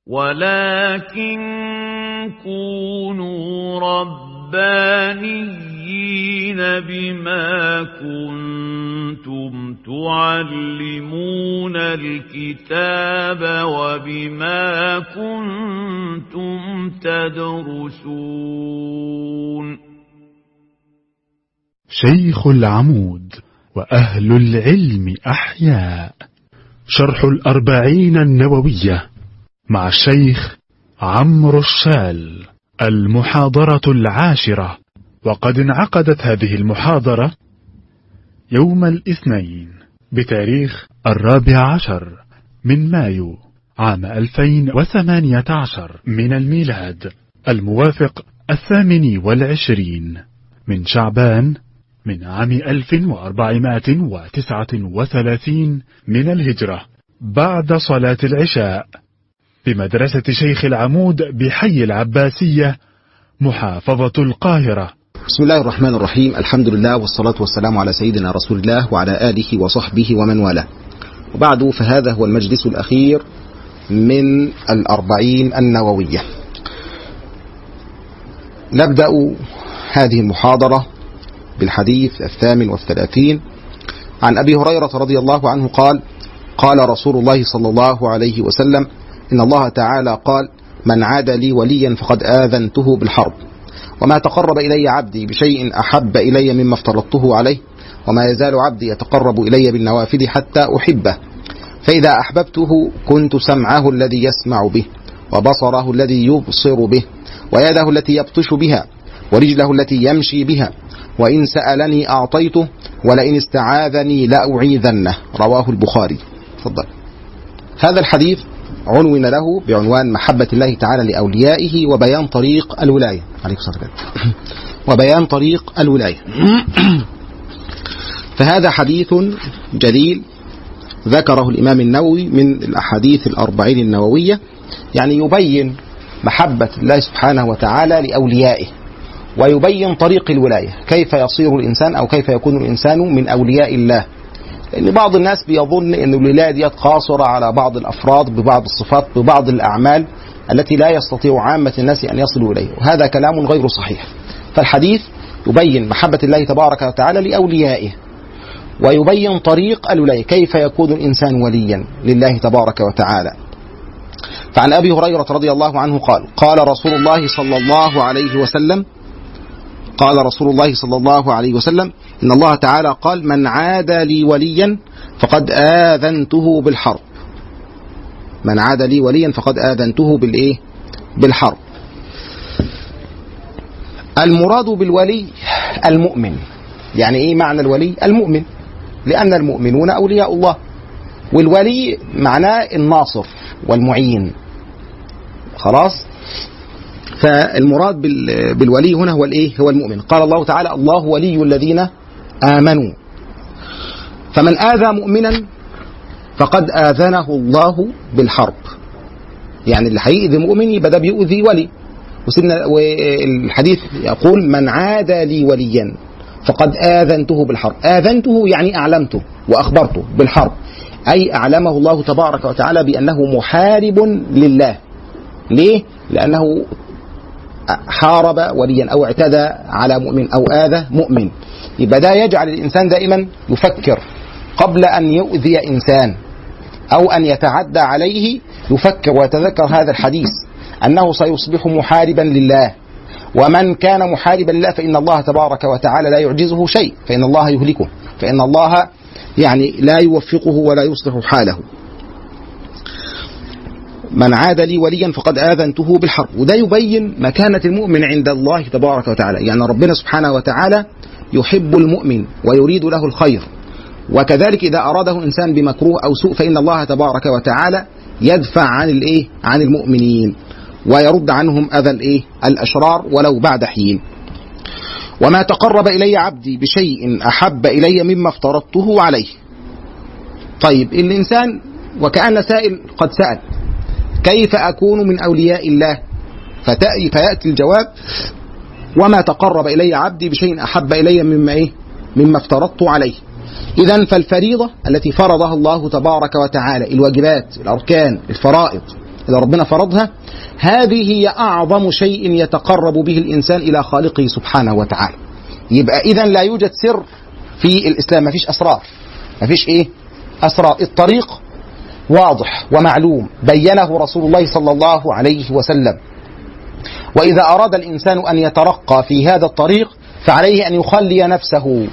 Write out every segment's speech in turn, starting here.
ولكن كونوا ربانيين بما كنتم تعلمون الكتاب وبما كنتم تدرسون شيخ العمود وأهل العلم أحياء شرح الأربعين النووية مع الشيخ عمرو الشال المحاضرة العاشرة وقد انعقدت هذه المحاضرة يوم الاثنين بتاريخ الرابع عشر من مايو عام 2018 من الميلاد الموافق الثامن والعشرين من شعبان من عام 1439 من الهجرة بعد صلاة العشاء بمدرسة شيخ العمود بحي العباسية محافظة القاهرة بسم الله الرحمن الرحيم الحمد لله والصلاة والسلام على سيدنا رسول الله وعلى آله وصحبه ومن والاه وبعد فهذا هو المجلس الأخير من الأربعين النووية نبدأ هذه المحاضرة بالحديث الثامن والثلاثين عن أبي هريرة رضي الله عنه قال قال رسول الله صلى الله عليه وسلم إن الله تعالى قال من عاد لي وليا فقد آذنته بالحرب وما تقرب إلي عبدي بشيء أحب إلي مما افترضته عليه وما يزال عبدي يتقرب إلي بالنوافل حتى أحبه فإذا أحببته كنت سمعه الذي يسمع به وبصره الذي يبصر به ويده التي يبطش بها ورجله التي يمشي بها وإن سألني أعطيته ولئن استعاذني لأعيذنه رواه البخاري تفضل هذا الحديث عنون له بعنوان محبة الله تعالى لأوليائه وبيان طريق الولاية عليك الصلاة وبيان طريق الولاية فهذا حديث جليل ذكره الإمام النووي من الأحاديث الأربعين النووية يعني يبين محبة الله سبحانه وتعالى لأوليائه ويبين طريق الولاية كيف يصير الإنسان أو كيف يكون الإنسان من أولياء الله لأن بعض الناس بيظن أن الولاية دي قاصرة على بعض الأفراد ببعض الصفات ببعض الأعمال التي لا يستطيع عامة الناس أن يصلوا إليه وهذا كلام غير صحيح فالحديث يبين محبة الله تبارك وتعالى لأوليائه ويبين طريق الولاية كيف يكون الإنسان وليا لله تبارك وتعالى فعن أبي هريرة رضي الله عنه قال قال رسول الله صلى الله عليه وسلم قال رسول الله صلى الله عليه وسلم إن الله تعالى قال من عاد لي وليا فقد آذنته بالحرب من عاد لي وليا فقد آذنته بالإيه بالحرب المراد بالولي المؤمن يعني إيه معنى الولي المؤمن لأن المؤمنون أولياء الله والولي معناه الناصر والمعين خلاص فالمراد بالولي هنا هو الايه هو المؤمن قال الله تعالى الله ولي الذين امنوا فمن اذى مؤمنا فقد اذنه الله بالحرب يعني اللي هيؤذي مؤمن يبقى ده بيؤذي ولي وسيدنا والحديث يقول من عاد لي وليا فقد آذنته بالحرب آذنته يعني أعلمته وأخبرته بالحرب أي أعلمه الله تبارك وتعالى بأنه محارب لله ليه؟ لأنه حارب وليا أو اعتدى على مؤمن أو آذى مؤمن يبقى ده يجعل الإنسان دائما يفكر قبل أن يؤذي إنسان أو أن يتعدى عليه يفكر ويتذكر هذا الحديث أنه سيصبح محاربا لله ومن كان محاربا لله فإن الله تبارك وتعالى لا يعجزه شيء فإن الله يهلكه فإن الله يعني لا يوفقه ولا يصلح حاله من عاد لي وليا فقد آذنته بالحرب وده يبين مكانة المؤمن عند الله تبارك وتعالى يعني ربنا سبحانه وتعالى يحب المؤمن ويريد له الخير وكذلك إذا أراده إنسان بمكروه أو سوء فإن الله تبارك وتعالى يدفع عن الإيه عن المؤمنين ويرد عنهم أذى الإيه الأشرار ولو بعد حين وما تقرب إلي عبدي بشيء أحب إلي مما افترضته عليه طيب الإنسان وكأن سائل قد سأل كيف أكون من أولياء الله فتأتي فيأتي الجواب وما تقرب إلي عبدي بشيء أحب إلي مما إيه مما افترضت عليه إذا فالفريضة التي فرضها الله تبارك وتعالى الواجبات الأركان الفرائض إذا ربنا فرضها هذه هي أعظم شيء يتقرب به الإنسان إلى خالقه سبحانه وتعالى يبقى إذا لا يوجد سر في الإسلام ما فيش أسرار ما فيش إيه أسرار الطريق واضح ومعلوم بينه رسول الله صلى الله عليه وسلم وإذا أراد الإنسان أن يترقى في هذا الطريق فعليه أن يخلي نفسه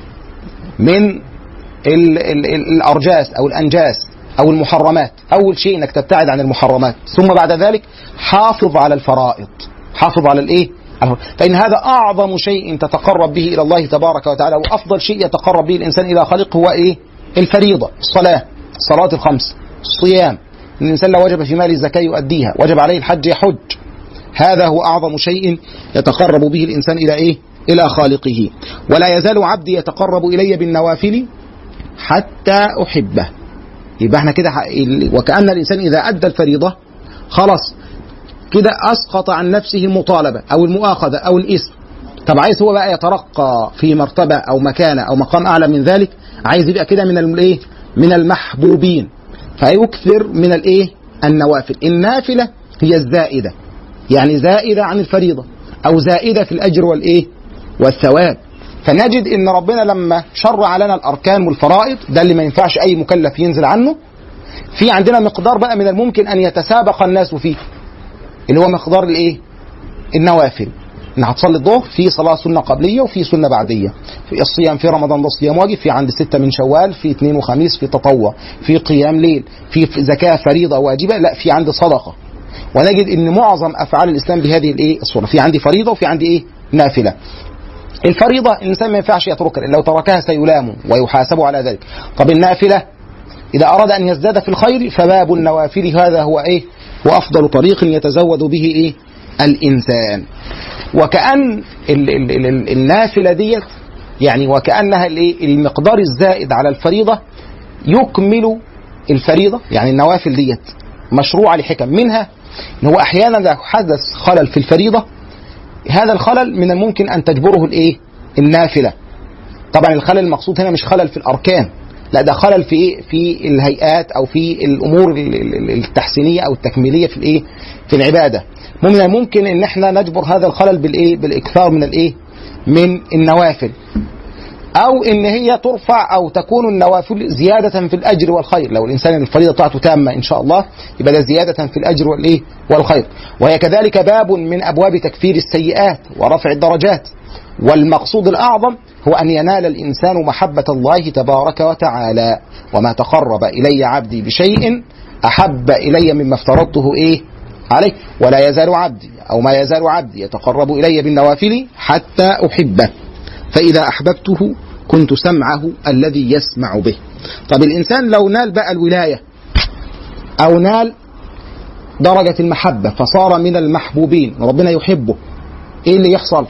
من ال ال ال الأرجاس أو الأنجاس أو المحرمات أول شيء أنك تبتعد عن المحرمات ثم بعد ذلك حافظ على الفرائض حافظ على الإيه فإن هذا أعظم شيء تتقرب به إلى الله تبارك وتعالى وأفضل شيء يتقرب به الإنسان إلى خالقه هو إيه الفريضة الصلاة الصلاة الخمس الصيام الإنسان لو وجب في ماله الزكاة يؤديها وجب عليه الحج يحج هذا هو أعظم شيء يتقرب به الإنسان إلى إيه إلى خالقه ولا يزال عبدي يتقرب إلي بالنوافل حتى أحبه يبقى احنا كده وكأن الإنسان إذا أدى الفريضة خلاص كده أسقط عن نفسه المطالبة أو المؤاخذة أو الإثم طب عايز هو بقى يترقى في مرتبة أو مكانة أو مقام أعلى من ذلك عايز يبقى كده من الإيه من المحبوبين فيكثر من الإيه النوافل النافلة هي الزائدة يعني زائدة عن الفريضة أو زائدة في الأجر والإيه والثواب فنجد ان ربنا لما شرع لنا الاركان والفرائض ده اللي ما ينفعش اي مكلف ينزل عنه في عندنا مقدار بقى من الممكن ان يتسابق الناس فيه اللي هو مقدار الايه النوافل ان هتصلي الظهر في صلاه سنه قبليه وفي سنه بعديه في الصيام في رمضان ده صيام واجب في عند ستة من شوال في اثنين وخميس في تطوع في قيام ليل في زكاه فريضه واجبه لا في عند صدقه ونجد ان معظم افعال الاسلام بهذه الايه الصوره في عندي فريضه وفي عندي ايه نافله الفريضة الإنسان ما ينفعش يتركها لو تركها سيلام ويحاسب على ذلك طب النافلة إذا أراد أن يزداد في الخير فباب النوافل هذا هو إيه هو أفضل طريق يتزود به إيه الإنسان وكأن ال ال ال ال النافلة ديت يعني وكأنها الإيه المقدار الزائد على الفريضة يكمل الفريضة يعني النوافل ديت مشروعة لحكم منها إن هو أحيانا لو حدث خلل في الفريضة هذا الخلل من الممكن ان تجبره الايه؟ النافله. طبعا الخلل المقصود هنا مش خلل في الاركان، لا ده خلل في ايه؟ في الهيئات او في الامور التحسينيه او التكميليه في الايه؟ في العباده. من الممكن ان احنا نجبر هذا الخلل بالايه؟ بالاكثار من الايه؟ من النوافل. او ان هي ترفع او تكون النوافل زياده في الاجر والخير لو الانسان الفريضه بتاعته تامه ان شاء الله يبقى ده زياده في الاجر والايه والخير وهي كذلك باب من ابواب تكفير السيئات ورفع الدرجات والمقصود الاعظم هو ان ينال الانسان محبه الله تبارك وتعالى وما تقرب الي عبدي بشيء احب الي مما افترضته ايه عليه ولا يزال عبدي او ما يزال عبدي يتقرب الي بالنوافل حتى احبه فإذا أحببته كنت سمعه الذي يسمع به طب الإنسان لو نال بقى الولاية أو نال درجة المحبة فصار من المحبوبين ربنا يحبه إيه اللي يحصل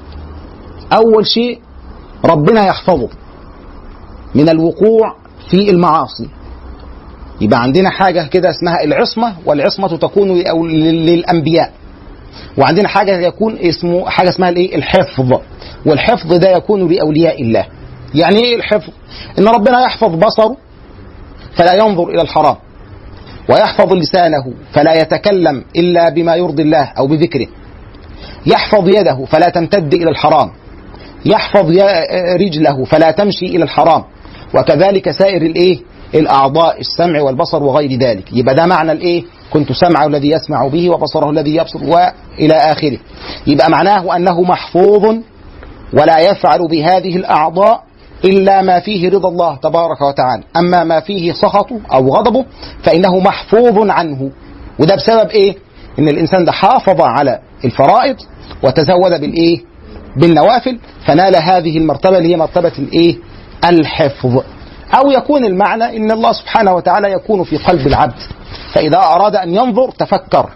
أول شيء ربنا يحفظه من الوقوع في المعاصي يبقى عندنا حاجة كده اسمها العصمة والعصمة تكون للأنبياء وعندنا حاجة يكون اسمه حاجة اسمها الايه الحفظ والحفظ ده يكون لأولياء الله يعني ايه الحفظ ان ربنا يحفظ بصره فلا ينظر الى الحرام ويحفظ لسانه فلا يتكلم الا بما يرضي الله او بذكره يحفظ يده فلا تمتد الى الحرام يحفظ رجله فلا تمشي الى الحرام وكذلك سائر الايه الاعضاء السمع والبصر وغير ذلك يبقى ده معنى الايه كنت سمعه الذي يسمع به وبصره الذي يبصر والى اخره يبقى معناه انه محفوظ ولا يفعل بهذه الاعضاء الا ما فيه رضا الله تبارك وتعالى اما ما فيه سخطه او غضبه فانه محفوظ عنه وده بسبب ايه ان الانسان ده حافظ على الفرائض وتزود بالايه بالنوافل فنال هذه المرتبه اللي هي مرتبه الايه الحفظ او يكون المعنى ان الله سبحانه وتعالى يكون في قلب العبد فاذا اراد ان ينظر تفكر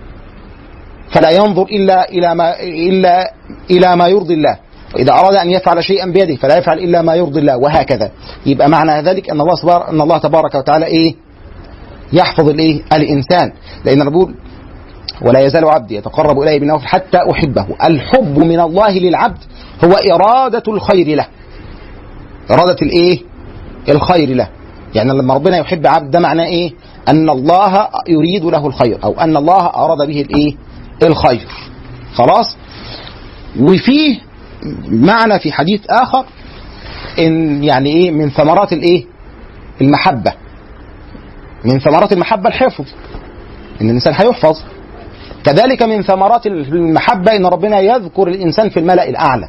فلا ينظر الا الى ما الا الى ما يرضي الله وإذا أراد أن يفعل شيئا بيده فلا يفعل إلا ما يرضي الله وهكذا يبقى معنى ذلك أن الله سبحانه أن الله تبارك وتعالى إيه يحفظ الإيه الإنسان لأن بيقول ولا يزال عبدي يتقرب إلي بالنوافل حتى أحبه الحب من الله للعبد هو إرادة الخير له إرادة الإيه الخير له يعني لما ربنا يحب عبد ده معناه ايه ان الله يريد له الخير او ان الله اراد به الايه الخير خلاص وفيه معنى في حديث اخر ان يعني ايه من ثمرات الايه المحبه من ثمرات المحبه الحفظ ان الانسان هيحفظ كذلك من ثمرات المحبه ان ربنا يذكر الانسان في الملا الاعلى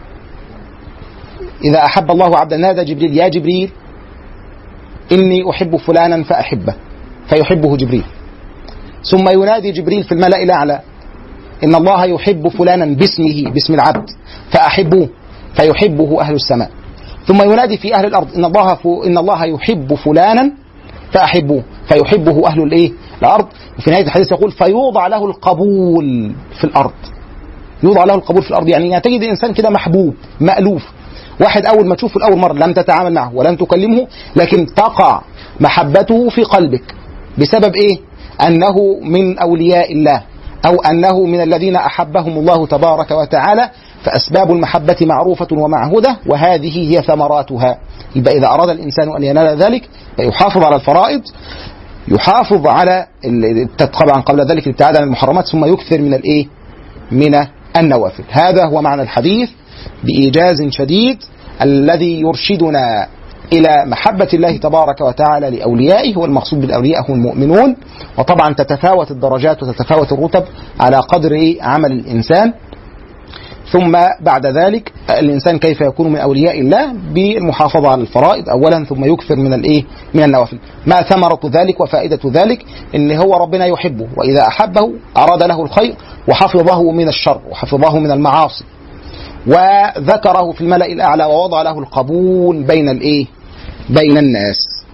اذا احب الله عبدا نادى جبريل يا جبريل اني احب فلانا فاحبه فيحبه جبريل ثم ينادي جبريل في الملا الاعلى ان الله يحب فلانا باسمه باسم العبد فاحبوه فيحبه اهل السماء ثم ينادي في اهل الارض ان الله ف... ان الله يحب فلانا فاحبوه فيحبه اهل الايه الارض وفي نهايه الحديث يقول فيوضع له القبول في الارض يوضع له القبول في الارض يعني تجد الانسان كده محبوب مالوف واحد اول ما تشوفه الاول مره لم تتعامل معه ولم تكلمه لكن تقع محبته في قلبك بسبب ايه انه من اولياء الله او انه من الذين احبهم الله تبارك وتعالى فاسباب المحبه معروفه ومعهوده وهذه هي ثمراتها يبقى اذا اراد الانسان ان ينال ذلك فيحافظ على الفرائض يحافظ على طبعا قبل ذلك الابتعاد عن المحرمات ثم يكثر من الايه من النوافل هذا هو معنى الحديث بإيجاز شديد الذي يرشدنا إلى محبة الله تبارك وتعالى لأوليائه والمقصود بالأولياء هم المؤمنون وطبعا تتفاوت الدرجات وتتفاوت الرتب على قدر عمل الإنسان ثم بعد ذلك الإنسان كيف يكون من أولياء الله بالمحافظة على الفرائض أولا ثم يكثر من الإيه من النوافل ما ثمرة ذلك وفائدة ذلك إن هو ربنا يحبه وإذا أحبه أراد له الخير وحفظه من الشر وحفظه من المعاصي وذكره في الملأ الأعلى ووضع له القبول بين الإيه؟ بين الناس.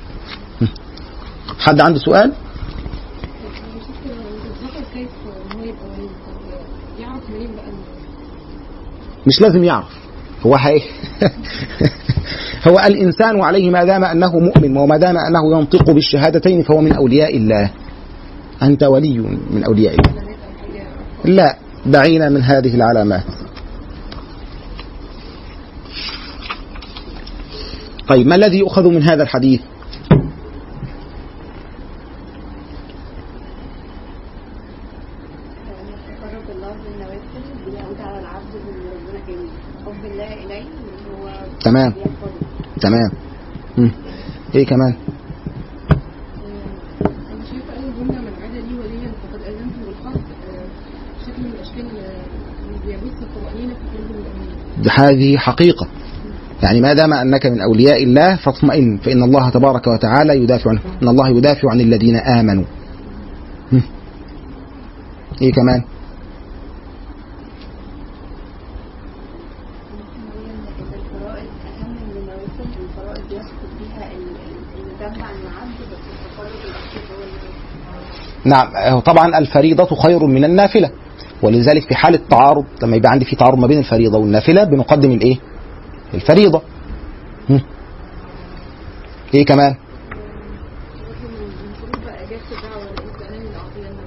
حد عنده سؤال؟ مش لازم يعرف هو هي هو الإنسان عليه ما دام أنه مؤمن وما دام أنه ينطق بالشهادتين فهو من أولياء الله أنت ولي من أولياء الله لا دعينا من هذه العلامات طيب ما الذي يؤخذ من هذا الحديث تقرب الله بالنوافل بيعود على العبد من ربنا تاني حب الله إليه اللي هو تمام بيحفظه تمام مم. ايه كمان أنا شايفة أي جملة من عاد لي وليا فقد أذنته بالحرب آه، شكل من الأشكال آه، اللي بيبث الطمأنينة في قلوب المؤمنين. ده هذه حقيقة يعني ما دام أنك من أولياء الله فاطمئن فإن الله تبارك وتعالى يدافع عنه إن الله يدافع عن الذين آمنوا مم. ايه كمان ممكن نقول إن الفرائض أهم من النوافل الفرائض بيسقط بيها ال- ال- الذنب عن العبد بس التقرب الأخير هو اللي نعم هو طبعا الفريضة خير من النافلة ولذلك في حالة تعارض لما يبقى عندي في تعارض ما بين الفريضة والنافلة بنقدم الايه؟ الفريضة مم. ايه كمان؟ من شروط بقى إجابة الدعوة لئن سألني لأعطينه.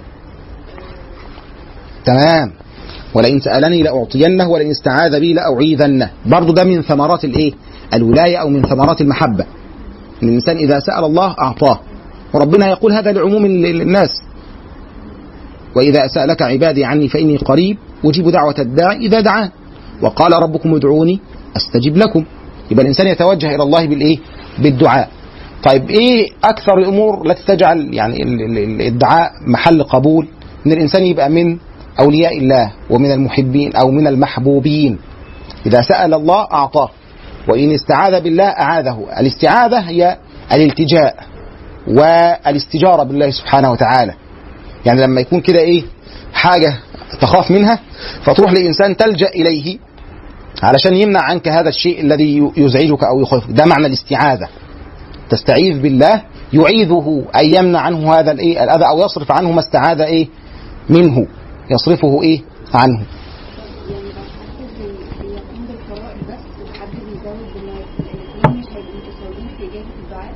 تمام ولئن سألني لأعطينه ولئن استعاذ بي لأعيذنه برضو ده من ثمرات الايه الولاية أو من ثمرات المحبة إن الإنسان إذا سأل الله أعطاه وربنا يقول هذا لعموم ال- ال- الناس وإذا سألك عبادي عني فإني قريب أجيب دعوة الداعي إذا دعان وقال ربكم ادعوني أستجب لكم يبقى الإنسان يتوجه إلى الله بالإيه بالدعاء طيب إيه أكثر الأمور التي تجعل يعني ال- ال- ال- الدعاء محل قبول إن الإنسان يبقى من أولياء الله ومن المحبين أو من المحبوبين إذا سأل الله أعطاه وإن استعاذ بالله أعاذه الاستعاذة هي الالتجاء والاستجارة بالله سبحانه وتعالى يعني لما يكون كده إيه حاجة تخاف منها فتروح لإنسان تلجأ إليه علشان يمنع عنك هذا الشيء الذي يزعجك أو يخوفك ده معنى الاستعاذة تستعيذ بالله يعيذه أي يمنع عنه هذا الإيه الأذى أو يصرف عنه ما استعاذ إيه منه يصرفه إيه عنه يعني لو حد بي- بيقوم بالفرائض بس وحد بيزود بالنوافل الاثنين مش هيبقوا متساويين في إجابة الدعاء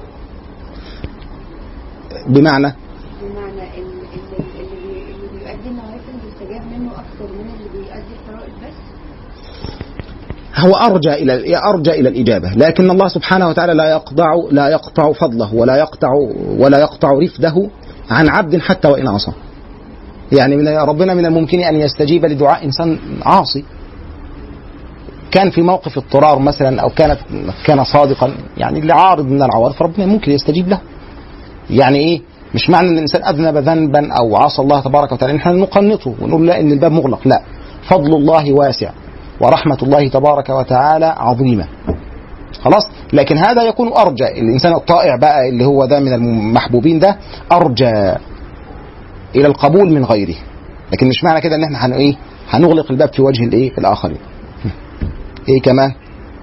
بمعنى بمعنى ان ان اللي بي- اللي بيؤدي النوافل بيستجاب منه اكتر من اللي بيؤدي الفرائض بس هو ارجى الى ارجى الى الاجابه لكن الله سبحانه وتعالى لا يقطع لا يقطع فضله ولا يقطع ولا يقطع رفده عن عبد حتى وان عصى يعني من ربنا من الممكن ان يستجيب لدعاء انسان عاصي كان في موقف اضطرار مثلا او كان كان صادقا يعني لعارض من العوارض فربنا ممكن يستجيب له يعني ايه مش معنى ان الانسان اذنب ذنبا او عصى الله تبارك وتعالى نحن نقنطه ونقول لا ان الباب مغلق لا فضل الله واسع ورحمه الله تبارك وتعالى عظيمه خلاص لكن هذا يكون ارجى الانسان الطائع بقى اللي هو ده من المحبوبين ده ارجى الى القبول من غيره لكن مش معنى كده ان احنا هن ايه هنغلق الباب في وجه الايه الاخرين ايه كمان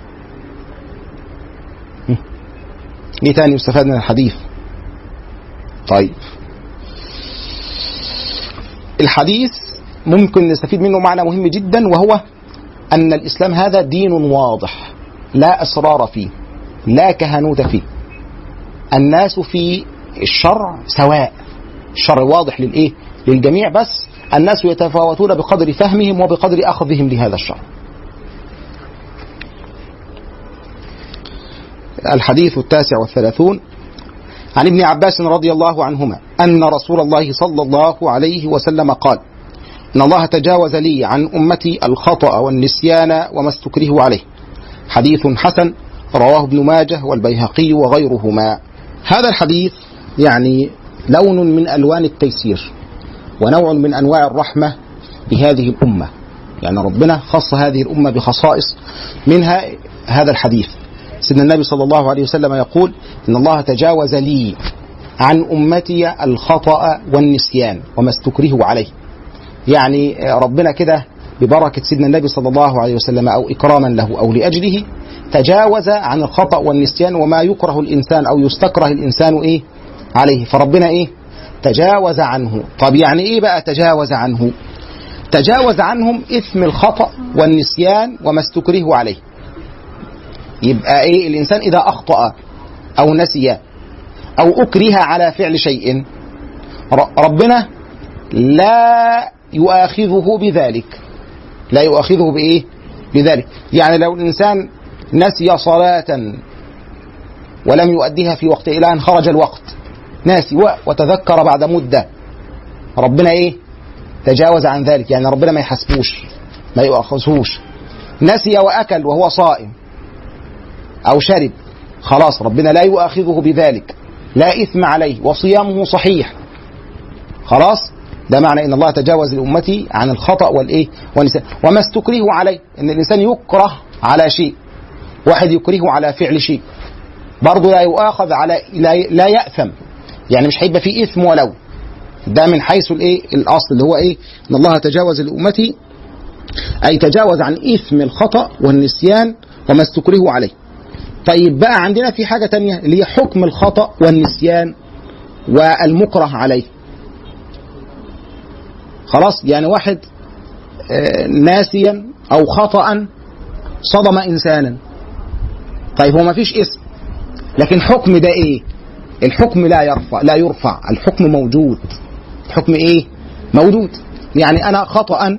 ايه تاني يستفاد من الحديث طيب الحديث ممكن نستفيد منه معنى مهم جدا وهو ان الاسلام هذا دين واضح لا اسرار فيه لا كهنوت فيه الناس في الشرع سواء الشرع واضح للايه للجميع بس الناس يتفاوتون بقدر فهمهم وبقدر اخذهم لهذا الشرع الحديث التاسع والثلاثون عن ابن عباس رضي الله عنهما أن رسول الله صلى الله عليه وسلم قال إن الله تجاوز لي عن أمتي الخطأ والنسيان وما استكره عليه حديث حسن رواه ابن ماجه والبيهقي وغيرهما هذا الحديث يعني لون من ألوان التيسير ونوع من أنواع الرحمة بهذه الأمة يعني ربنا خص هذه الأمة بخصائص منها هذا الحديث سيدنا النبي صلى الله عليه وسلم يقول إن الله تجاوز لي عن أمتي الخطأ والنسيان وما استكرهوا عليه يعني ربنا كده ببركة سيدنا النبي صلى الله عليه وسلم أو إكراما له أو لأجله تجاوز عن الخطأ والنسيان وما يكره الإنسان أو يستكره الإنسان إيه عليه فربنا إيه تجاوز عنه طب يعني إيه بقى تجاوز عنه تجاوز عنهم إثم الخطأ والنسيان وما استكرهوا عليه يبقى ايه الانسان اذا اخطا او نسي او اكره على فعل شيء ربنا لا يؤاخذه بذلك لا يؤاخذه بايه بذلك يعني لو الانسان نسي صلاه ولم يؤديها في وقت الى ان خرج الوقت ناسي وتذكر بعد مده ربنا ايه تجاوز عن ذلك يعني ربنا ما يحاسبوش ما يؤاخذهوش نسي واكل وهو صائم أو شرب خلاص ربنا لا يؤاخذه بذلك لا إثم عليه وصيامه صحيح خلاص ده معنى ان الله تجاوز لامتي عن الخطا والايه والنسيان وما استكرهوا عليه ان الانسان يكره على شيء واحد يكرهه على فعل شيء برضه لا يؤاخذ على لا, لا ياثم يعني مش هيبقى فيه اثم ولو ده من حيث الايه الاصل اللي هو ايه ان الله تجاوز لامتي اي تجاوز عن اثم الخطا والنسيان وما استكرهوا عليه طيب بقى عندنا في حاجة تانية اللي هي حكم الخطأ والنسيان والمكره عليه خلاص يعني واحد ناسيا أو خطأ صدم إنسانا طيب هو ما فيش اسم لكن حكم ده إيه الحكم لا يرفع لا يرفع الحكم موجود الحكم إيه موجود يعني أنا خطأ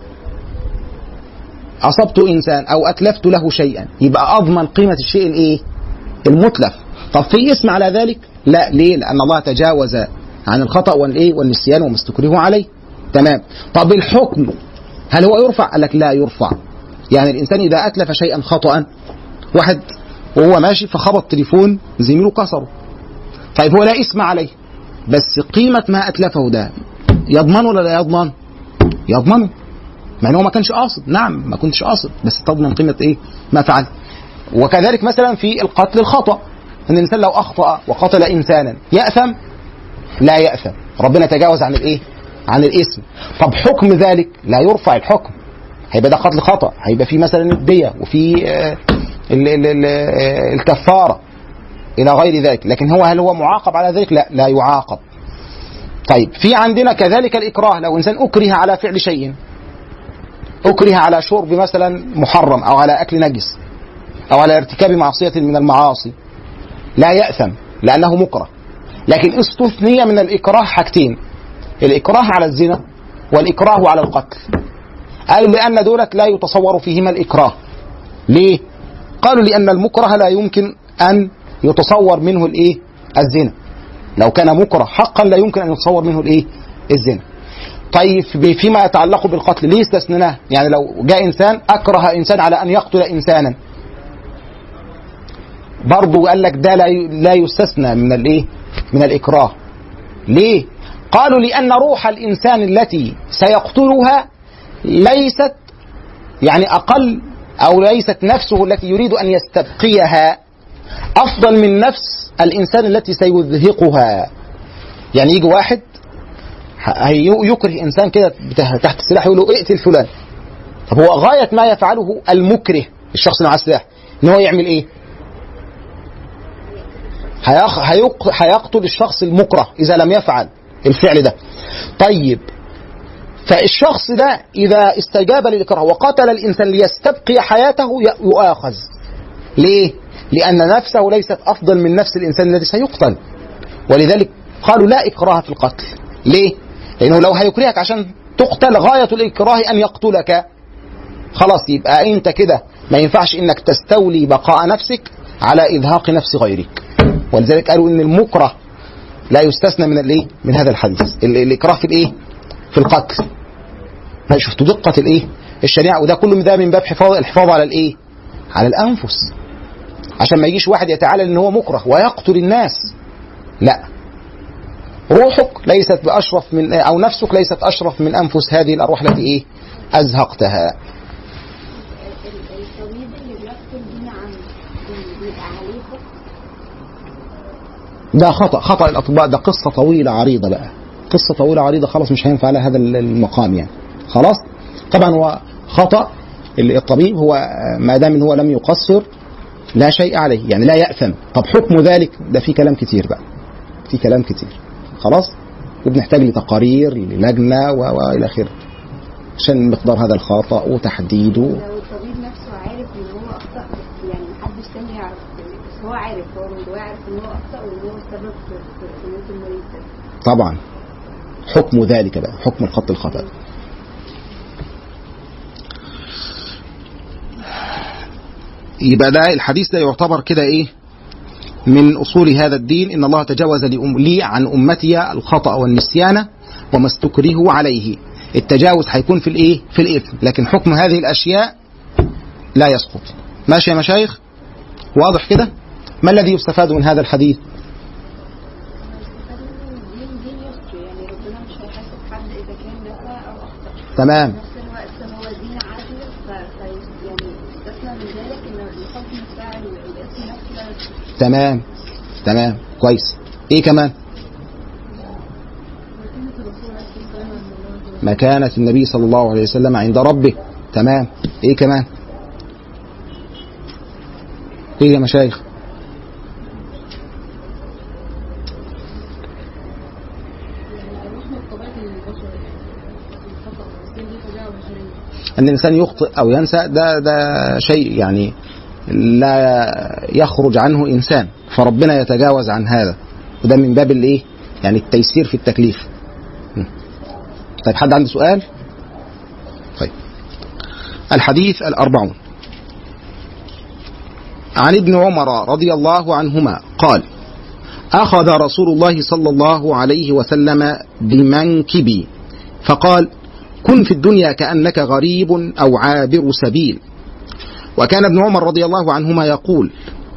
أصبت إنسان أو أتلفت له شيئا يبقى أضمن قيمة الشيء الإيه؟ المتلف طب في اسم على ذلك؟ لا ليه؟ لأن الله تجاوز عن الخطأ والإيه؟ والنسيان وما استكره عليه تمام طب الحكم هل هو يرفع؟ قال لك لا يرفع يعني الإنسان إذا أتلف شيئا خطأ واحد وهو ماشي فخبط تليفون زميله كسره طيب هو لا اسم عليه بس قيمة ما أتلفه ده يضمن ولا لا يضمن؟ يضمنه مع ان هو ما كانش قاصد نعم ما كنتش قاصد بس تضمن قيمه ايه ما فعل وكذلك مثلا في القتل الخطا ان الانسان لو اخطا وقتل انسانا ياثم لا ياثم ربنا تجاوز عن الايه عن الاسم طب حكم ذلك لا يرفع الحكم هيبقى ده قتل خطا هيبقى في مثلا الديه وفي آه ال ال ال الكفاره الى غير ذلك لكن هو هل هو معاقب على ذلك لا لا يعاقب طيب في عندنا كذلك الاكراه لو انسان اكره على فعل شيء أكره على شرب مثلا محرم أو على أكل نجس أو على ارتكاب معصية من المعاصي لا يأثم لأنه مكره لكن استثني من الإكراه حاجتين الإكراه على الزنا والإكراه على القتل قالوا لأن دولت لا يتصور فيهما الإكراه ليه قالوا لان المكره لا يمكن ان يتصور منه الايه الزنا لو كان مكره حقا لا يمكن ان يتصور منه الايه الزنا طيب في- فيما يتعلق بالقتل ليه استثناه يعني لو جاء انسان اكره انسان على ان يقتل انسانا برضه قال لك ده لا ي- لا يستثنى من الايه من الاكراه ليه قالوا لان روح الانسان التي سيقتلها ليست يعني اقل او ليست نفسه التي يريد ان يستبقيها افضل من نفس الانسان التي سيزهقها يعني يجي واحد ه- هي- يكره انسان كده بتاع- تحت السلاح يقول له اقتل فلان طب هو غايه ما يفعله المكره الشخص اللي معاه السلاح ان هو يعمل ايه؟ هيق- هيق- هيقتل الشخص المكره اذا لم يفعل الفعل ده. طيب فالشخص ده اذا استجاب للاكراه وقتل الانسان ليستبقي حياته ي- يؤاخذ. ليه؟ لان نفسه ليست افضل من نفس الانسان الذي سيقتل. ولذلك قالوا لا اكراه في القتل. ليه؟ لانه لو هيكرهك عشان تقتل غايه الاكراه ان يقتلك. خلاص يبقى انت كده ما ينفعش انك تستولي بقاء نفسك على ازهاق نفس غيرك. ولذلك قالوا ان المكره لا يستثنى من الايه؟ من هذا الحديث. ال- الاكراه في الايه؟ في القتل. ما شفتوا دقة الايه؟ الشريعة وده كله ده من باب حفاظ الحفاظ على الايه؟ على الانفس. عشان ما يجيش واحد يتعالى ان هو مكره ويقتل الناس. لا. روحك ليست باشرف من او نفسك ليست اشرف من انفس هذه الارواح التي ايه؟ ازهقتها. ال- الطبيب اللي بيقتل دون عمد بي- بيبقى عليه حكم ده خطأ خطأ الأطباء ده قصة طويلة عريضة بقى قصة طويلة عريضة خلاص مش هينفع على هذا المقام يعني خلاص طبعا هو خطأ الطبيب هو ما دام ان هو لم يقصر لا شيء عليه يعني لا يأثم طب حكم ذلك ده في كلام كتير بقى في كلام كتير خلاص وبنحتاج لتقارير للجنة و- وإلى آخره عشان مقدار هذا الخطأ وتحديده لو الطبيب نفسه عارف ان هو اخطا بس يعني محدش تاني يعرف بس هو عارف هو من جواه عارف ان هو اخطا وان هو السبب في في- في موت المريض ده طبعا حكم ذلك بقى حكم الخط الخطأ يبقى ده الحديث ده يعتبر كده ايه من اصول هذا الدين ان الله تجاوز لأم لي عن امتي الخطا والنسيان وما استكرهوا عليه التجاوز هيكون في الايه في الاثم لكن حكم هذه الاشياء لا يسقط ماشي يا مشايخ واضح كده ما الذي يستفاد من هذا الحديث دين دين يسر يعني ربنا مش هيحاسب حد اذا كان نسى او اخطا تمام في نفس الوقت هو دين عدل ف... ف... يعني استثنى من ذلك ان الحكم بتاع الاسم نفسه لا يسر تمام تمام كويس ايه كمان مكانة النبي صلى الله عليه وسلم عند ربه تمام ايه كمان ايه يا مشايخ يعني رحمة طبيعة البشر يعني الخطأ والسن دي طبيعة بشرية ان الانسان يخطئ او ينسى ده ده شيء يعني لا يخرج عنه انسان فربنا يتجاوز عن هذا وده من باب الايه يعني التيسير في التكليف م. طيب حد عنده سؤال طيب الحديث الأربعون عن ابن عمر رضي الله عنهما قال أخذ رسول الله صلى الله عليه وسلم بمنكبي فقال كن في الدنيا كأنك غريب أو عابر سبيل وكان ابن عمر رضي الله عنهما يقول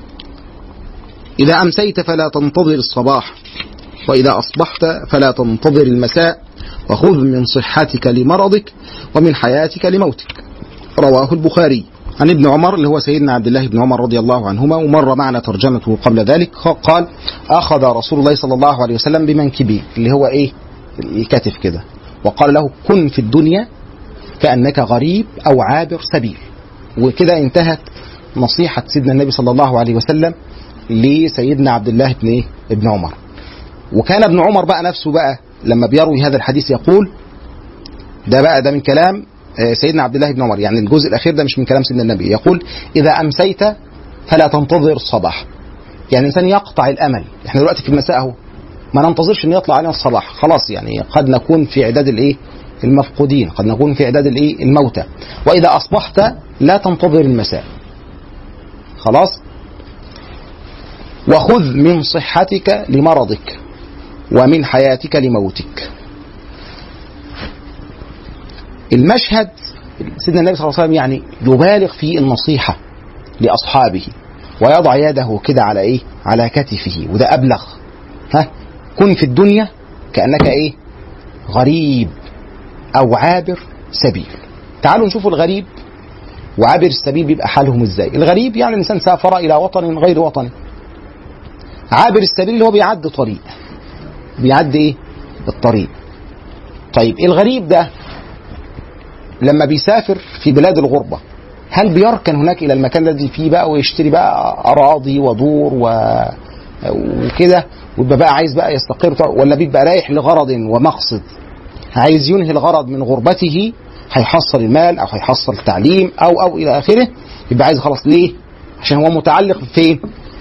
إذا أمسيت فلا تنتظر الصباح وإذا أصبحت فلا تنتظر المساء وخذ من صحتك لمرضك ومن حياتك لموتك رواه البخاري عن ابن عمر اللي هو سيدنا عبد الله بن عمر رضي الله عنهما ومر معنا ترجمته قبل ذلك قال أخذ رسول الله صلى الله عليه وسلم بمنكبه اللي هو إيه الكتف كده وقال له كن في الدنيا كأنك غريب أو عابر سبيل وكده انتهت نصيحة سيدنا النبي صلى الله عليه وسلم لسيدنا عبد الله بن إيه؟ ابن عمر وكان ابن عمر بقى نفسه بقى لما بيروي هذا الحديث يقول ده بقى ده من كلام آه، سيدنا عبد الله بن عمر يعني الجزء الأخير ده مش من كلام سيدنا النبي يقول إذا أمسيت فلا تنتظر الصباح يعني الإنسان يقطع الأمل احنا دلوقتي في المساء اهو ما ننتظرش ان يطلع علينا الصباح خلاص يعني قد نكون في اعداد الايه المفقودين قد نكون في اعداد الايه الموتى واذا اصبحت لا تنتظر المساء خلاص وخذ من صحتك لمرضك ومن حياتك لموتك المشهد سيدنا النبي صلى الله عليه وسلم يعني يبالغ في النصيحة لأصحابه ويضع يده كده على إيه على كتفه وده أبلغ ها كن في الدنيا كأنك إيه غريب أو عابر سبيل تعالوا نشوف الغريب وعابر السبيل بيبقى حالهم ازاي الغريب يعني الانسان سافر الى وطن غير وطنه عابر السبيل اللي هو بيعدي طريق بيعدي ايه الطريق طيب الغريب ده لما بيسافر في بلاد الغربة هل بيركن هناك إلى المكان الذي فيه بقى ويشتري بقى أراضي ودور و... وكده ويبقى بقى عايز بقى يستقر ولا بيبقى رايح لغرض ومقصد عايز ينهي الغرض من غربته هيحصل المال أو هيحصل التعليم أو أو إلى آخره يبقى عايز خلاص ليه؟ عشان هو متعلق فين؟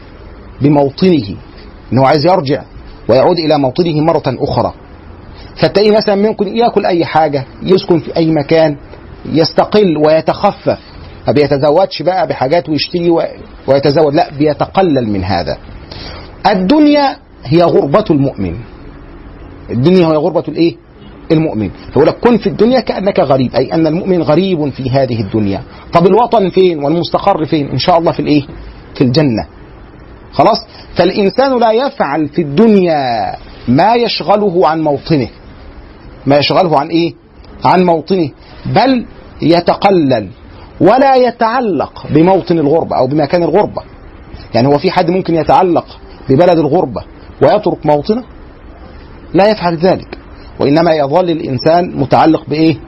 بموطنه إن هو عايز يرجع ويعود إلى موطنه مرة أخرى فتلاقيه مثلا ممكن ياكل اي حاجه يسكن في اي مكان يستقل ويتخفف ما بيتزودش بقى بحاجات ويشتري ويتزود لا بيتقلل من هذا الدنيا هي غربة المؤمن الدنيا هي غربة الايه المؤمن فيقول لك كن في الدنيا كأنك غريب أي أن المؤمن غريب في هذه الدنيا طب الوطن فين والمستقر فين إن شاء الله في الإيه في الجنة خلاص فالإنسان لا يفعل في الدنيا ما يشغله عن موطنه ما يشغله عن ايه عن موطنه بل يتقلل ولا يتعلق بموطن الغربة أو بمكان الغربة يعني هو في حد ممكن يتعلق ببلد الغربة ويترك موطنه لا يفعل ذلك وإنما يظل الإنسان متعلق بإيه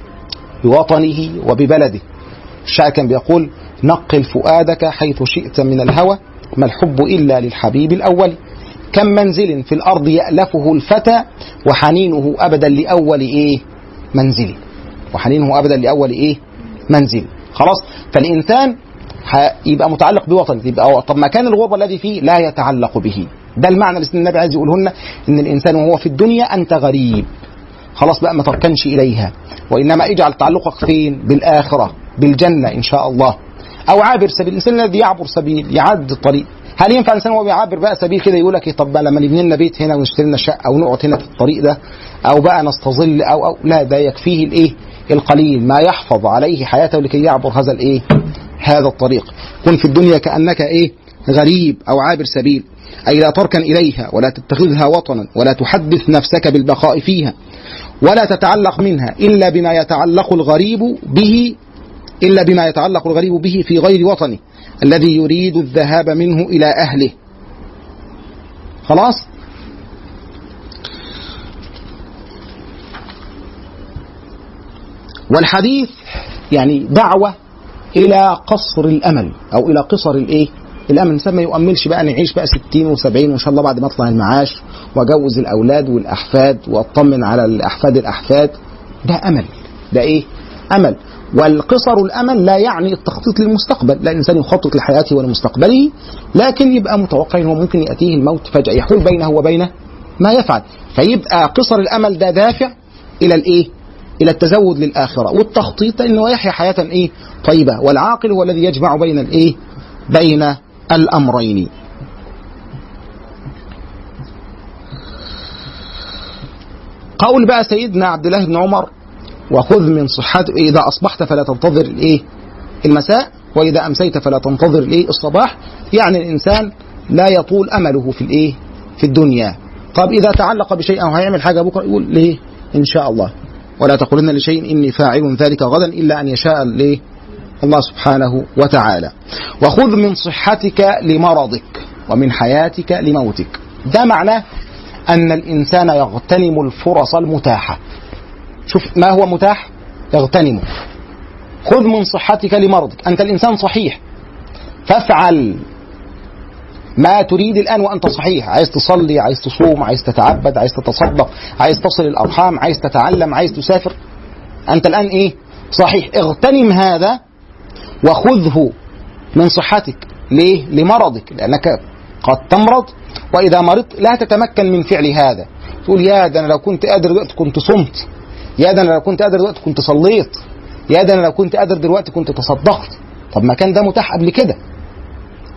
بوطنه وببلده الشاعر كان بيقول نقل فؤادك حيث شئت من الهوى ما الحب إلا للحبيب الأول كم منزل في الأرض يألفه الفتى وحنينه أبدا لأول إيه منزل وحنينه أبدا لأول إيه منزل خلاص فالإنسان يبقى متعلق بوطنه يبقى طب مكان الغربة الذي فيه لا يتعلق به ده المعنى اللي النبي عايز يقولهن ان الانسان وهو في الدنيا انت غريب خلاص بقى ما تركنش اليها وانما اجعل تعلقك فين بالاخره بالجنه ان شاء الله او عابر سبيل الانسان الذي يعبر سبيل يعد الطريق هل ينفع الانسان وهو بيعبر بقى سبيل كده يقول لك إيه طب بقى لما نبني لنا بيت هنا ونشتري لنا شقه او نقعد هنا في الطريق ده او بقى نستظل او او لا ده يكفيه الايه القليل ما يحفظ عليه حياته لكي يعبر هذا الايه هذا الطريق كن في الدنيا كانك ايه غريب او عابر سبيل اي لا تركن اليها ولا تتخذها وطنا ولا تحدث نفسك بالبقاء فيها ولا تتعلق منها الا بما يتعلق الغريب به الا بما يتعلق الغريب به في غير وطنه الذي يريد الذهاب منه الى اهله خلاص والحديث يعني دعوه الى قصر الامل او الى قصر الايه الامل الانسان ما يؤملش بقى نعيش بقى 60 و70 وان شاء الله بعد ما اطلع المعاش واجوز الاولاد والاحفاد واطمن على الاحفاد الاحفاد ده امل ده ايه امل والقصر الامل لا يعني التخطيط للمستقبل لا الانسان يخطط لحياته ولمستقبله لكن يبقى متوقع انه ممكن ياتيه الموت فجاه يحول بينه وبين ما يفعل فيبقى قصر الامل ده دافع الى الايه الى التزود للاخره والتخطيط انه يحيا حياه ايه طيبه والعاقل هو الذي يجمع بين الايه بين الامرين قول بقى سيدنا عبد الله بن عمر وخذ من صحتك اذا اصبحت فلا تنتظر الايه المساء واذا امسيت فلا تنتظر الايه الصباح يعني الانسان لا يطول امله في الايه في الدنيا طب اذا تعلق بشيء او هيعمل حاجه بكره يقول ليه ان شاء الله ولا تقولن لشيء اني فاعل ذلك غدا الا ان يشاء ليه الله سبحانه وتعالى وخذ من صحتك لمرضك ومن حياتك لموتك ده معناه أن الإنسان يغتنم الفرص المتاحة شوف ما هو متاح يغتنمه خذ من صحتك لمرضك أنت الإنسان صحيح فافعل ما تريد الآن وأنت صحيح عايز تصلي عايز تصوم عايز تتعبد عايز تتصدق عايز تصل الأرحام عايز تتعلم عايز تسافر أنت الآن إيه صحيح اغتنم هذا وخذه من صحتك ليه لمرضك لأنك قد تمرض وإذا مرضت لا تتمكن من فعل هذا تقول يا ده أنا لو كنت قادر دلوقتي كنت صمت يا ده أنا لو كنت قادر دلوقتي كنت صليت يا ده أنا لو كنت قادر دلوقتي كنت تصدقت طب ما كان ده متاح قبل كده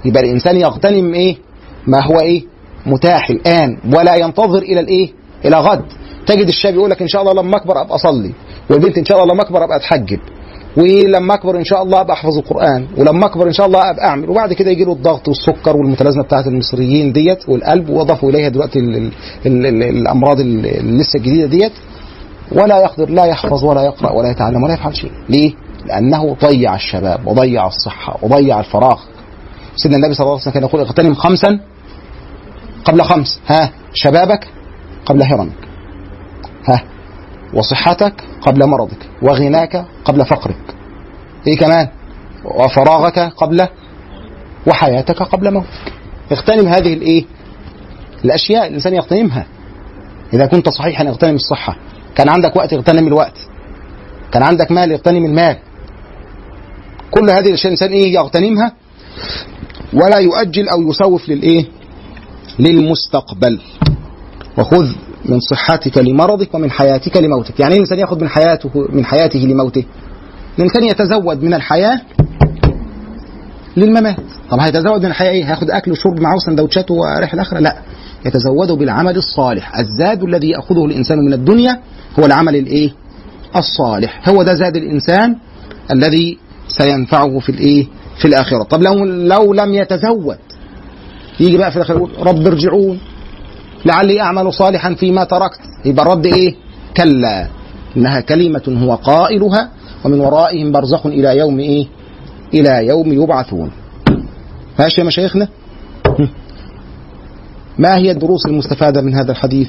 يبقى الانسان يغتنم ايه ما هو ايه متاح الان ولا ينتظر الى الايه الى غد تجد الشاب يقول لك ان شاء الله لما اكبر ابقى اصلي والبنت ان شاء الله لما اكبر ابقى اتحجب ولما اكبر ان شاء الله ابقى احفظ القران ولما اكبر ان شاء الله ابقى اعمل وبعد كده يجي له الضغط والسكر والمتلازمه بتاعه المصريين ديت والقلب واضافوا اليها دلوقتي ال ال ال ال الامراض ال- اللي لسه الجديده ديت ولا يقدر لا يحفظ ولا يقرا ولا يتعلم ولا يفعل شيء ليه لانه ضيع الشباب وضيع الصحه وضيع الفراغ سيدنا النبي صلى الله عليه وسلم كان يقول اغتنم خمسا قبل خمس ها شبابك قبل هرمك ها وصحتك قبل مرضك وغناك قبل فقرك ايه كمان وفراغك قبل وحياتك قبل موتك اغتنم هذه الايه الاشياء الانسان يغتنمها اذا كنت صحيحا اغتنم الصحه كان عندك وقت اغتنم الوقت كان عندك مال اغتنم المال كل هذه الاشياء الانسان ايه يغتنمها ولا يؤجل او يسوف للايه للمستقبل وخذ من صحتك لمرضك ومن حياتك لموتك يعني ايه الانسان ياخذ من حياته من حياته لموته الانسان يتزود من الحياه للممات طب هيتزود من الحياه ايه هياخد اكل وشرب معه سندوتشات وريح الاخره لا يتزود بالعمل الصالح الزاد الذي ياخذه الانسان من الدنيا هو العمل الايه الصالح هو ده زاد الانسان الذي سينفعه في الايه في الاخره طب لو لو لم يتزود يجي بقى في الاخر يقول رب ارجعون لعلي اعمل صالحا فيما تركت يبقى الرد ايه كلا انها كلمه هو قائلها ومن ورائهم برزخ الى يوم ايه الى يوم يبعثون ماشي يا مشايخنا هم. ما هي الدروس المستفاده من هذا الحديث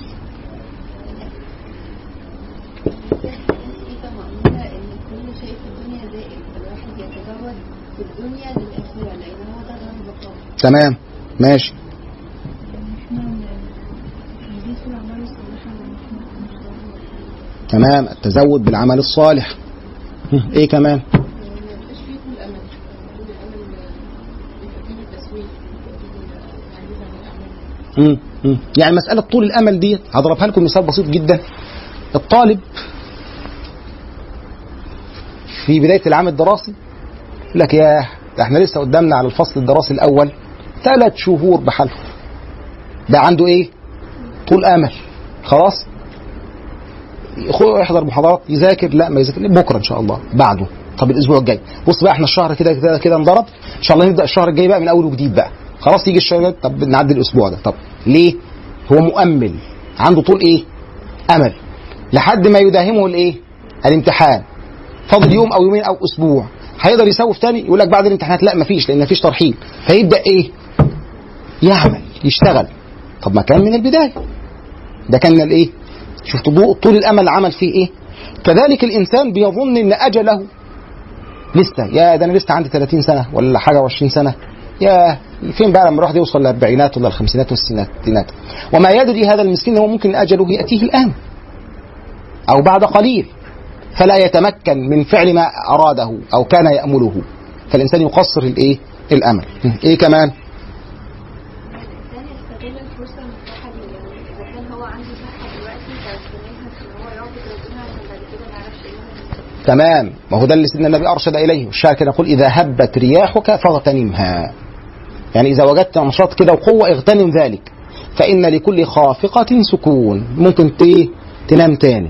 في طمأنينة إن كل شيء في الدنيا زائل فالواحد يتزود في الدنيا للآخرة لأن هو ده غنى البقاء تمام ماشي تمام التزود بالعمل الصالح هم. ايه كمان ما يبقاش فيه طول امل طول الامل بيبقى فيه تسويف بيبقى فيه عجيزه عن الاعمال مم. مم. يعني مسألة طول الأمل دي هضربها لكم مثال بسيط جدا الطالب في بداية العام الدراسي يقول لك ياه ده احنا لسه قدامنا على الفصل الدراسي الأول ثلاث شهور بحالهم ده عنده ايه؟ طول أمل خلاص يخو- يحضر محاضرات يذاكر لا ما يذاكر بكره ان شاء الله بعده طب الاسبوع الجاي بص بقى احنا الشهر كده كده كده انضرب ان شاء الله نبدا الشهر الجاي بقى من اول وجديد بقى خلاص يجي الشهر الجاي طب نعدي الاسبوع ده طب ليه هو مؤمل عنده طول ايه امل لحد ما يداهمه الايه الامتحان فاضل يوم او يومين او اسبوع هيقدر يسوف تاني يقول لك بعد الامتحانات لا مفيش لان مفيش ترحيل فيبدا ايه يعمل يشتغل طب ما كان من البدايه ده كان الايه شفت ضوء طول الامل عمل فيه ايه كذلك الانسان بيظن ان اجله لسه يا ده انا لسه عندي 30 سنه ولا حاجه و20 سنه يا فين بقى لما الواحد يوصل للاربعينات ولا الخمسينات والستينات وما يدري هذا المسكين هو ممكن اجله ياتيه الان او بعد قليل فلا يتمكن من فعل ما اراده او كان يامله فالانسان يقصر الايه الامل ايه كمان الإنسان يستغل الفرصة المتاحة ليه يعني إذا كان هو عنده صحة دلوقتي فيستغلها في إن هو يعبد ربنا عشان بعد كده ما يعرفش إيه هو تمام ما هو ده اللي سيدنا النبي ارشد اليه الشاعر كان يقول اذا هبت رياحك فاغتنمها يعني اذا وجدت نشاط كده وقوه اغتنم ذلك فان لكل خافقه سكون ممكن ت- تنام تاني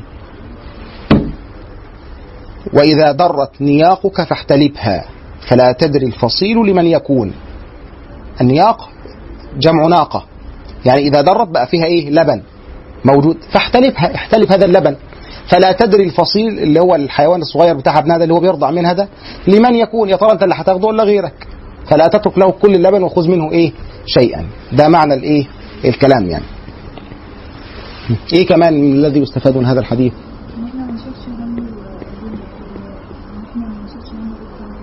واذا درت نياقك فاحتلبها فلا تدري الفصيل لمن يكون النياق جمع ناقه يعني اذا درت بقى فيها ايه لبن موجود فاحتلبها احتلب هذا اللبن فلا تدري الفصيل اللي هو الحيوان الصغير بتاع ابنها ده اللي هو بيرضع منها ده لمن يكون يا ترى انت اللي هتاخده ولا غيرك فلا تترك له كل اللبن وخذ منه ايه شيئا ده معنى الايه الكلام يعني ايه كمان من الذي يستفاد من هذا الحديث ان احنا ما نشوفش هم الدنيا ان احنا ما نشوفش هم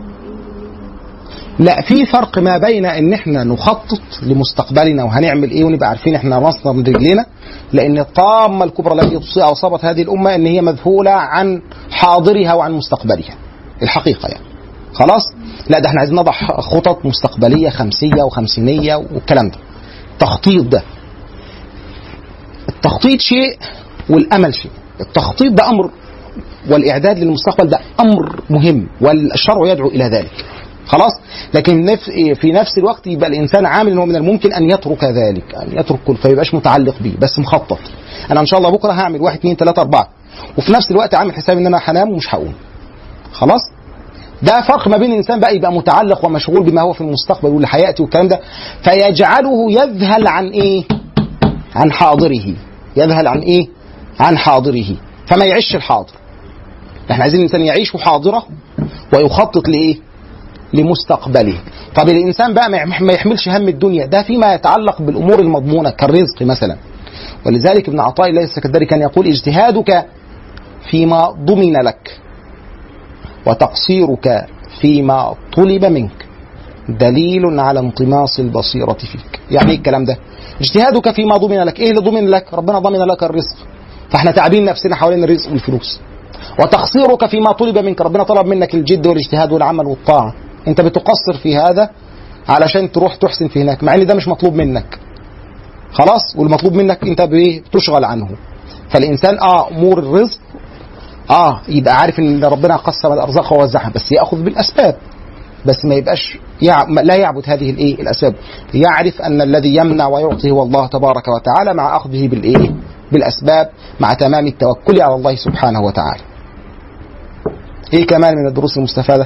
ايه لا في فرق ما بين ان احنا نخطط لمستقبلنا وهنعمل ايه ونبقى عارفين احنا راسنا من رجلينا لان الطامه الكبرى التي تصيب اصابت هذه الامه ان هي مذهوله عن حاضرها وعن مستقبلها الحقيقه يعني خلاص لا ده احنا عايزين نضع خطط مستقبليه خمسيه وخمسينيه والكلام ده تخطيط ده التخطيط شيء والامل شيء التخطيط ده امر والاعداد للمستقبل ده امر مهم والشرع يدعو الى ذلك خلاص لكن نف- في نفس الوقت يبقى الانسان عامل ان هو من الممكن ان يترك ذلك ان يترك كل فيبقاش متعلق بيه بس مخطط انا ان شاء الله بكره هعمل واحد اثنين ثلاثه اربعه وفي نفس الوقت عامل حساب ان انا هنام ومش هقوم خلاص ده فرق ما بين الانسان بقى يبقى متعلق ومشغول بما هو في المستقبل واللي هياتي والكلام ده فيجعله يذهل عن ايه عن حاضره يذهل عن ايه عن حاضره فما يعيش الحاضر احنا عايزين الانسان يعيش حاضره ويخطط لايه لمستقبله طب الانسان بقى ما يح- ما يحملش هم الدنيا ده فيما يتعلق بالامور المضمونه كالرزق مثلا ولذلك ابن عطاء الله السكندري كان يقول اجتهادك فيما ضمن لك وتقصيرك فيما طلب منك دليل على انطماس البصيرة فيك يعني ايه الكلام ده اجتهادك فيما ضمن لك ايه اللي ضمن لك ربنا ضمن لك الرزق فاحنا تعبين نفسنا حوالين الرزق والفلوس وتقصيرك فيما طلب منك ربنا طلب منك الجد والاجتهاد والعمل والطاعة انت بتقصر في هذا علشان تروح تحسن في هناك مع ان ده مش مطلوب منك خلاص والمطلوب منك انت بايه بتشغل عنه فالانسان اه امور الرزق اه يبقى عارف ان ربنا قسم الارزاق ووزعها بس ياخذ بالاسباب بس ما يبقاش يع... لا يعبد هذه الايه الاسباب يعرف ان الذي يمنع ويعطي هو الله تبارك وتعالى مع اخذه بالايه بالاسباب مع تمام التوكل على الله سبحانه وتعالى ايه كمان من الدروس المستفاده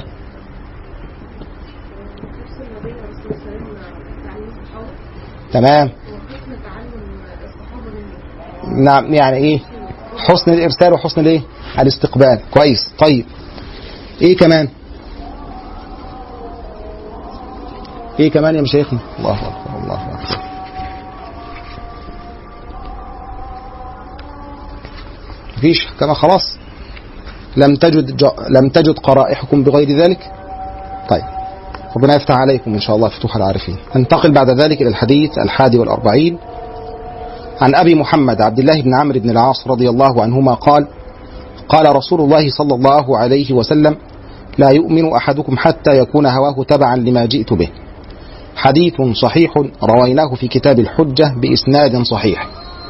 تفصل ما بين الرسول صلى الله عليه وسلم تعليم الصحابه تمام وحسن تعلم الصحابه منه نعم يعني ايه حسن الارسال وحسن الايه الاستقبال كويس طيب ايه كمان ايه كمان يا مشايخنا الله اكبر الله اكبر مفيش كما خلاص لم تجد ج... لم تجد قرائحكم بغير ذلك طيب ربنا يفتح عليكم ان شاء الله فتوح العارفين ننتقل بعد ذلك الى الحديث الحادي والاربعين عن ابي محمد عبد الله بن عمرو بن العاص رضي الله عنهما قال قال رسول الله صلى الله عليه وسلم لا يؤمن احدكم حتى يكون هواه تبعا لما جئت به حديث صحيح رويناه في كتاب الحجه باسناد صحيح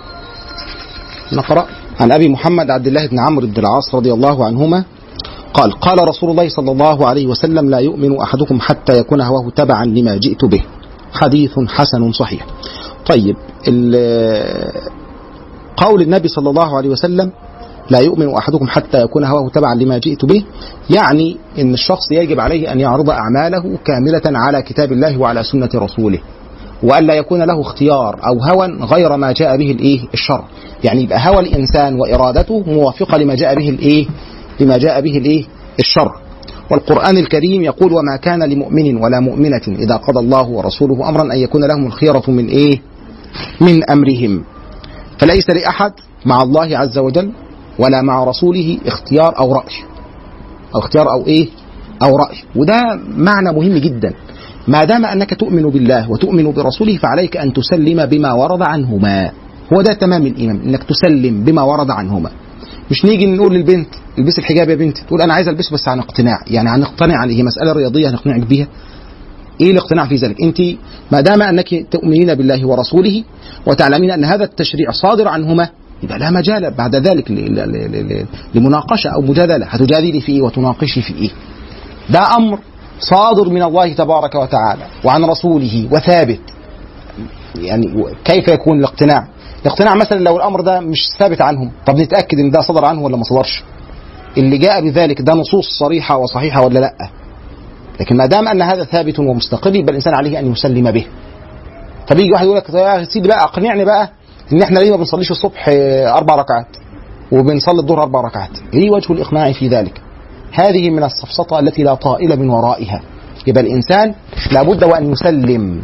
نقرا عن ابي محمد عبد الله بن عمرو بن العاص رضي الله عنهما قال قال رسول الله صلى الله عليه وسلم لا يؤمن احدكم حتى يكون هواه تبعا لما جئت به حديث حسن صحيح طيب ال- قول النبي صلى الله عليه وسلم لا يؤمن احدكم حتى يكون هواه تبعا لما جئت به يعني ان الشخص يجب عليه ان يعرض اعماله كامله على كتاب الله وعلى سنه رسوله والا يكون له اختيار او هوى غير ما جاء به الايه الشرع يعني يبقى هوى الانسان وارادته موافقه لما جاء به الايه لما جاء به الايه الشرع والقرآن الكريم يقول وما كان لمؤمن ولا مؤمنة إذا قضى الله ورسوله أمرا أن يكون لهم الخيرة من إيه؟ من أمرهم فليس لأحد مع الله عز وجل ولا مع رسوله اختيار أو رأي أو اختيار أو إيه؟ أو رأي وده معنى مهم جدا ما دام أنك تؤمن بالله وتؤمن برسوله فعليك أن تسلم بما ورد عنهما هو ده تمام الإيمان أنك تسلم بما ورد عنهما مش نيجي نقول للبنت البسي الحجاب يا بنتي تقول انا عايز البسه بس عن اقتناع يعني هنقتنع عليه هي مساله رياضيه هنقنعك بيها ايه الاقتناع في ذلك انت ما دام انك تؤمنين بالله ورسوله وتعلمين ان هذا التشريع صادر عنهما يبقى لا مجال بعد ذلك ل- ل- ل- ل- لمناقشه او مجادله هتجادلي في ايه وتناقشي في ايه ده امر صادر من الله تبارك وتعالى وعن رسوله وثابت يعني كيف يكون الاقتناع الاقتناع مثلا لو الامر ده مش ثابت عنهم طب نتاكد ان ده صدر عنه ولا ما صدرش اللي جاء بذلك ده نصوص صريحه وصحيحه ولا لا لكن ما دام ان هذا ثابت ومستقر يبقى الانسان عليه ان يسلم به طب يجي واحد يقول لك يا سيدي بقى اقنعني بقى ان احنا ليه ما بنصليش الصبح آه، اربع ركعات وبنصلي الظهر اربع ركعات ايه وجه الاقناع في ذلك هذه من السفسطه التي لا طائل من ورائها يبقى الانسان لابد وان يسلم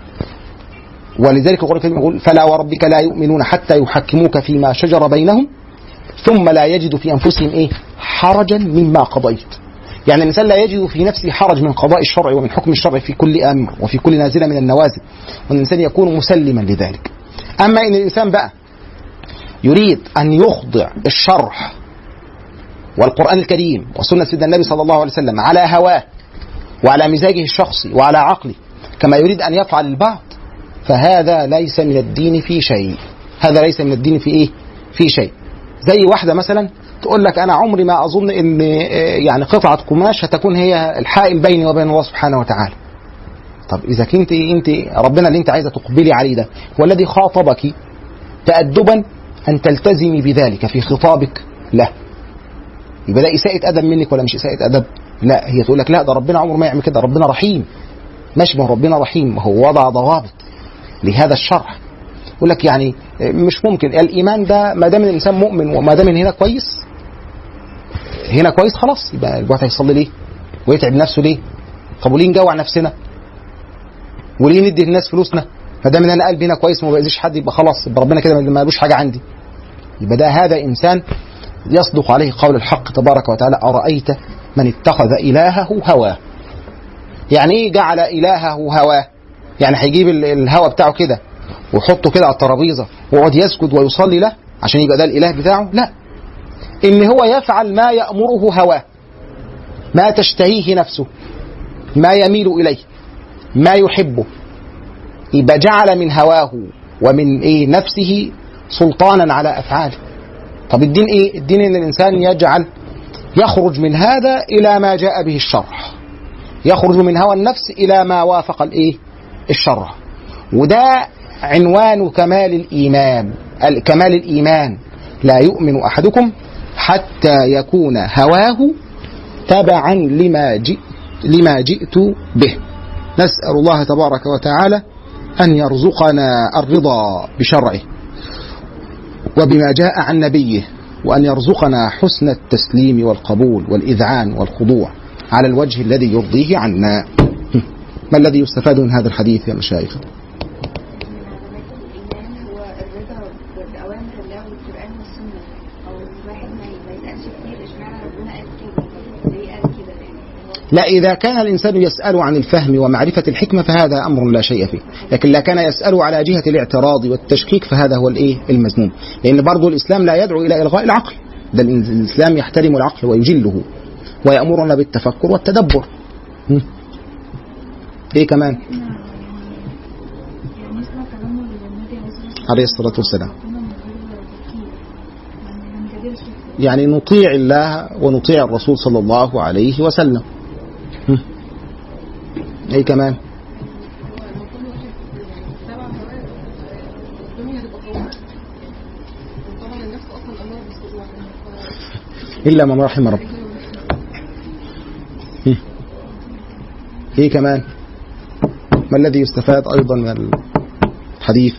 ولذلك القرآن الكريم يقول فلا وربك لا يؤمنون حتى يحكموك فيما شجر بينهم ثم لا يجد في انفسهم ايه حرجا مما قضيت يعني الانسان لا يجد في نفسه حرج من قضاء الشرع ومن حكم الشرع في كل امر وفي كل نازله من النوازل والانسان يكون مسلما لذلك اما ان الانسان بقى يريد ان يخضع الشرح والقران الكريم وسنه سيدنا النبي صلى الله عليه وسلم على هواه وعلى مزاجه الشخصي وعلى عقله كما يريد ان يفعل البعض فهذا ليس من الدين في شيء هذا ليس من الدين في ايه في شيء زي واحده مثلا تقول لك انا عمري ما اظن ان آه، يعني قطعه قماش هتكون هي الحائل بيني وبين الله سبحانه وتعالى طب اذا كنت انت ربنا اللي انت عايزه تقبلي عليه ده هو الذي خاطبك تأدبا ان تلتزمي بذلك في خطابك له يبقى ده اساءة ادب منك ولا مش اساءة ادب؟ لا هي تقول لك لا ده ربنا عمره ما يعمل كده ربنا رحيم ماشي ما هو ربنا رحيم ما هو وضع ضوابط لهذا الشرع يقول لك يعني مش ممكن الايمان ده ما دام الانسان مؤمن وما دام هنا كويس هنا كويس خلاص يبقى الواحد هيصلي ليه؟ ويتعب نفسه ليه؟ طب وليه نجوع نفسنا؟ وليه ندي الناس فلوسنا؟ ما دام ان انا قلبي هنا كويس وما باذيش حد يبقى خلاص يبقى ربنا كده ما لوش حاجه عندي. يبقى ده هذا انسان يصدق عليه قول الحق تبارك وتعالى ارايت من اتخذ الهه هواه. يعني ايه جعل الهه هواه؟ يعني هيجيب ال- الهوى بتاعه كده ويحطه كده على الترابيزه ويقعد يسجد ويصلي له عشان يبقى ده الاله بتاعه؟ لا. ان هو يفعل ما يامره هواه. ما تشتهيه نفسه. ما يميل اليه. ما يحبه. يبقى جعل من هواه ومن ايه نفسه سلطانا على افعاله. طب الدين ايه؟ الدين ان الانسان يجعل يخرج من هذا الى ما جاء به الشرع. يخرج من هوى النفس الى ما وافق الايه؟ الشرع. وده عنوان كمال الايمان، ال- كمال الايمان. لا يؤمن احدكم حتى يكون هواه تبعا لما جئت لما جئت به. نسأل الله تبارك وتعالى أن يرزقنا الرضا بشرعه وبما جاء عن نبيه وأن يرزقنا حسن التسليم والقبول والإذعان والخضوع على الوجه الذي يرضيه عنا ما الذي يستفاد من هذا الحديث يا مشايخ من علامات الإيمان هو الرضا بأوامر الله والقرآن والسنة أو الواحد ما ما يسألش كتير اشمعنى ربنا قال كده ليه قال كده يعني هو لا إذا كان الإنسان يسأل عن الفهم ومعرفة الحكمة فهذا أمر لا شيء فيه لكن لا كان يسأل على جهة الاعتراض والتشكيك فهذا هو الإيه المذموم لأن برضو الإسلام لا يدعو إلى إلغاء العقل بل الإسلام يحترم العقل ويجله ويأمرنا بالتفكر والتدبر م. إيه كمان يعني نسمع كلام النبي عليه عليه الصلاة الصلاة والسلام والسلام من غير تفكير يعني ما نجادلش في يعني نطيع الله ونطيع الرسول صلى الله عليه وسلم م. إيه كمان هو لو كل واحد يعني تبع هواه الدنيا هتبقى قوية وطبعا النفس اصلا اماره بالسوء ف- إلا من رحم ربه م. إيه كمان ما الذي يستفاد أيضا من الحديث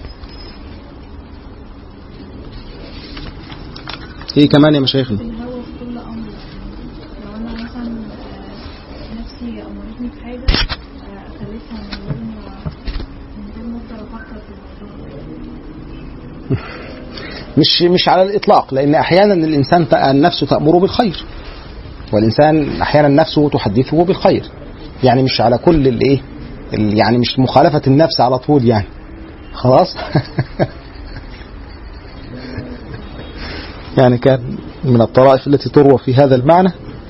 إيه كمان يا مشايخنا الهوى في كل أمر لو أنا مثلا آه، نفسي أمرتني بحاجة آه، أخليتها من غير ما من غير ما أفضل أفكر في الموضوع مش مش على الإطلاق لأن أحيانا الإنسان ت- النفس تأمره بالخير والإنسان أحيانا نفسه تحدثه بالخير يعني مش على كل الإيه ال- يعني مش مخالفة النفس على طول يعني خلاص يعني كان من الطرائف التي تروى في هذا المعنى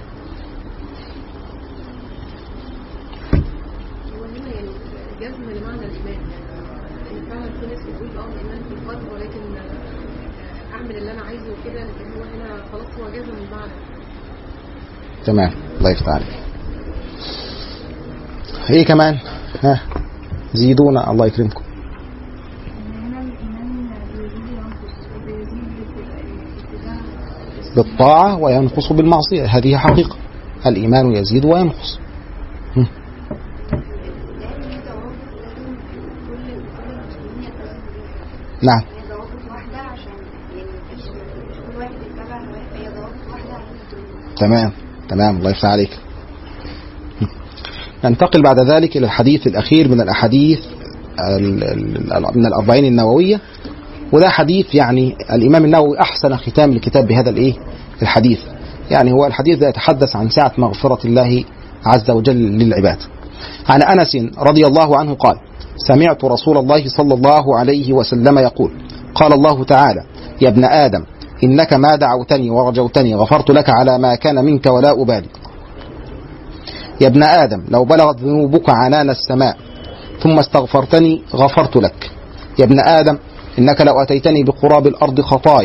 هو هنا يعني جزم لمعنى الايمان يعني فعلا في ناس بتقول اه الايمان في القلب ولكن آه، اعمل اللي انا عايزه وكده لكن هو هنا خلاص هو جزم المعنى تمام الله يفتح عليك ايه كمان ها زيدونا الله يكرمكم يعني هنا الإيمان بيزيد وينقص وبيزيد باتجاه بالطاعة وينقص بالمعصية هذه حقيقة الإيمان يزيد وينقص هم. لازم هي ضوابط لازم كل كل المسلمين يلتزموا بيها نعم هي ضوابط واحدة عشان يعني مفيش مش كل واحد يتبع هواه هي ضوابط واحدة عشان الدنيا تمام تمام الله يفتح عليك هم. ننتقل بعد ذلك إلى الحديث الأخير من الأحاديث ال- ال- ال- من الأربعين النووية وده حديث يعني الإمام النووي أحسن ختام الكتاب بهذا الإيه الحديث يعني هو الحديث ده يتحدث عن سعة مغفرة الله عز وجل للعباد عن أنس رضي الله عنه قال سمعت رسول الله صلى الله عليه وسلم يقول قال الله تعالى يا ابن آدم إنك ما دعوتني ورجوتني غفرت لك على ما كان منك ولا أبالي يا ابن آدم لو بلغت ذنوبك عنان السماء ثم استغفرتني غفرت لك يا ابن آدم إنك لو أتيتني بقراب الأرض خطايا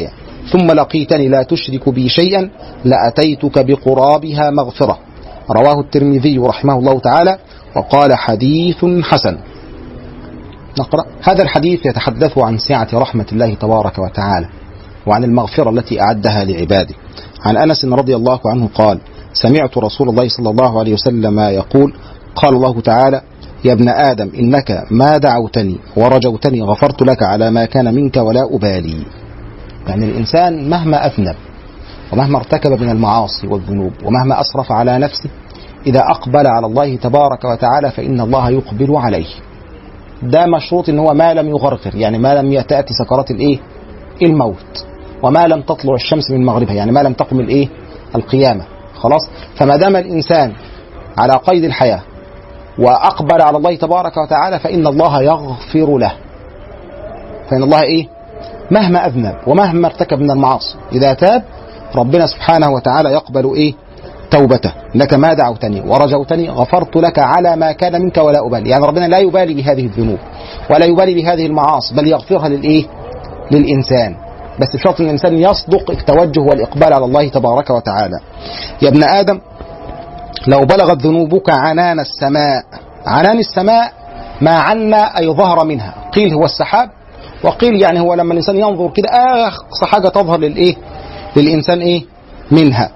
ثم لقيتني لا تشرك بي شيئا لأتيتك بقرابها مغفرة رواه الترمذي رحمه الله تعالى وقال حديث حسن نقرأ هذا الحديث يتحدث عن سعة رحمة الله تبارك وتعالى وعن المغفرة التي أعدها لعباده عن أنس رضي الله عنه قال سمعت رسول الله صلى الله عليه وسلم يقول قال الله تعالى يا ابن آدم إنك ما دعوتني ورجوتني غفرت لك على ما كان منك ولا أبالي يعني الإنسان مهما أذنب ومهما ارتكب من المعاصي والذنوب ومهما أسرف على نفسه إذا أقبل على الله تبارك وتعالى فإن الله يقبل عليه ده مشروط ان هو ما لم يغرغر يعني ما لم تاتي سكرات الايه الموت وما لم تطلع الشمس من مغربها يعني ما لم تقم الايه القيامه خلاص فما دام الانسان على قيد الحياه واقبل على الله تبارك وتعالى فان الله يغفر له فان الله ايه مهما اذنب ومهما ارتكب من المعاصي اذا تاب ربنا سبحانه وتعالى يقبل ايه توبته لك ما دعوتني ورجوتني غفرت لك على ما كان منك ولا أبالي يعني ربنا لا يبالي بهذه الذنوب ولا يبالي بهذه المعاصي بل يغفرها للإيه للإنسان بس بشرط ان الانسان يصدق التوجه والاقبال على الله تبارك وتعالى. يا ابن ادم لو بلغت ذنوبك عنان السماء، عنان السماء ما عنا اي ظهر منها، قيل هو السحاب وقيل يعني هو لما الانسان ينظر كده اقصى حاجه تظهر للايه؟ للانسان ايه؟ منها.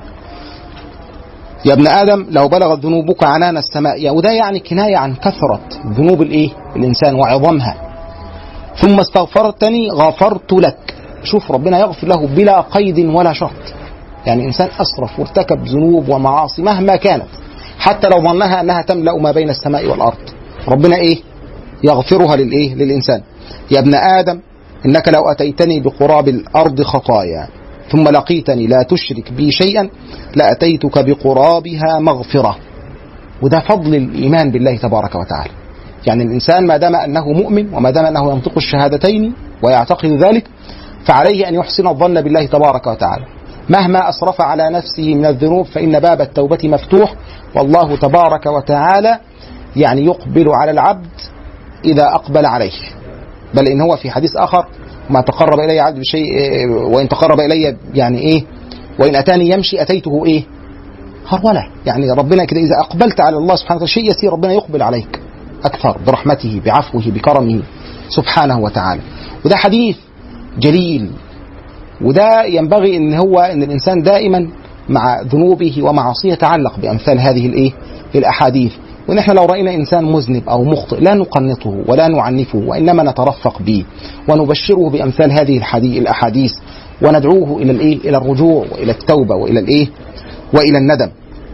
يا ابن ادم لو بلغت ذنوبك عنان السماء يا وده يعني كنايه عن كثره ذنوب الايه؟ الانسان وعظمها. ثم استغفرتني غفرت لك. شوف ربنا يغفر له بلا قيد ولا شرط. يعني انسان اسرف وارتكب ذنوب ومعاصي مهما كانت حتى لو ظنها انها تملا ما بين السماء والارض. ربنا ايه؟ يغفرها للايه؟ للانسان. يا ابن ادم انك لو اتيتني بقراب الارض خطايا ثم لقيتني لا تشرك بي شيئا لأتيتك بقرابها مغفرة وده فضل الإيمان بالله تبارك وتعالى يعني الإنسان ما دام أنه مؤمن وما دام أنه ينطق الشهادتين ويعتقد ذلك فعليه أن يحسن الظن بالله تبارك وتعالى مهما أسرف على نفسه من الذنوب فإن باب التوبة مفتوح والله تبارك وتعالى يعني يقبل على العبد إذا أقبل عليه بل إن هو في حديث آخر ما تقرب إلي عبد بشيء وإن تقرب إلي يعني إيه وإن أتاني يمشي أتيته إيه هرولة يعني ربنا كده إذا أقبلت على الله سبحانه وتعالى شيء يسير ربنا يقبل عليك أكثر برحمته بعفوه بكرمه سبحانه وتعالى وده حديث جليل وده ينبغي ان هو ان الانسان دائما مع ذنوبه ومعاصيه يتعلق بامثال هذه الايه الاحاديث وان احنا لو راينا انسان مذنب او مخطئ لا نقنطه ولا نعنفه وانما نترفق به ونبشره بامثال هذه الاحاديث وندعوه الى الايه الى الرجوع والى التوبه والى الايه والى الندم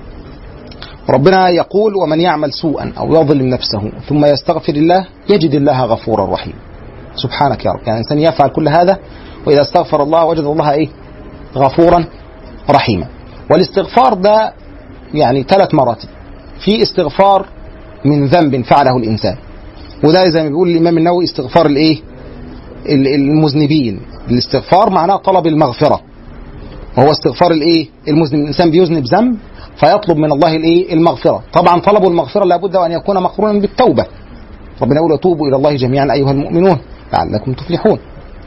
ربنا يقول ومن يعمل سوءا او يظلم نفسه ثم يستغفر الله يجد الله غفورا رحيما سبحانك يا رب يعني الانسان يفعل كل هذا واذا استغفر الله وجد الله ايه غفورا رحيما والاستغفار ده يعني ثلاث مراتب في استغفار من ذنب فعله الانسان وده زي ما بيقول الامام النووي استغفار الايه المذنبين الاستغفار معناه طلب المغفره وهو استغفار الايه المذنب الانسان بيذنب ذنب فيطلب من الله الايه المغفره طبعا طلب المغفره لابد ان يكون مقرونا بالتوبه ربنا يقول توبوا الى الله جميعا ايها المؤمنون لعلكم تفلحون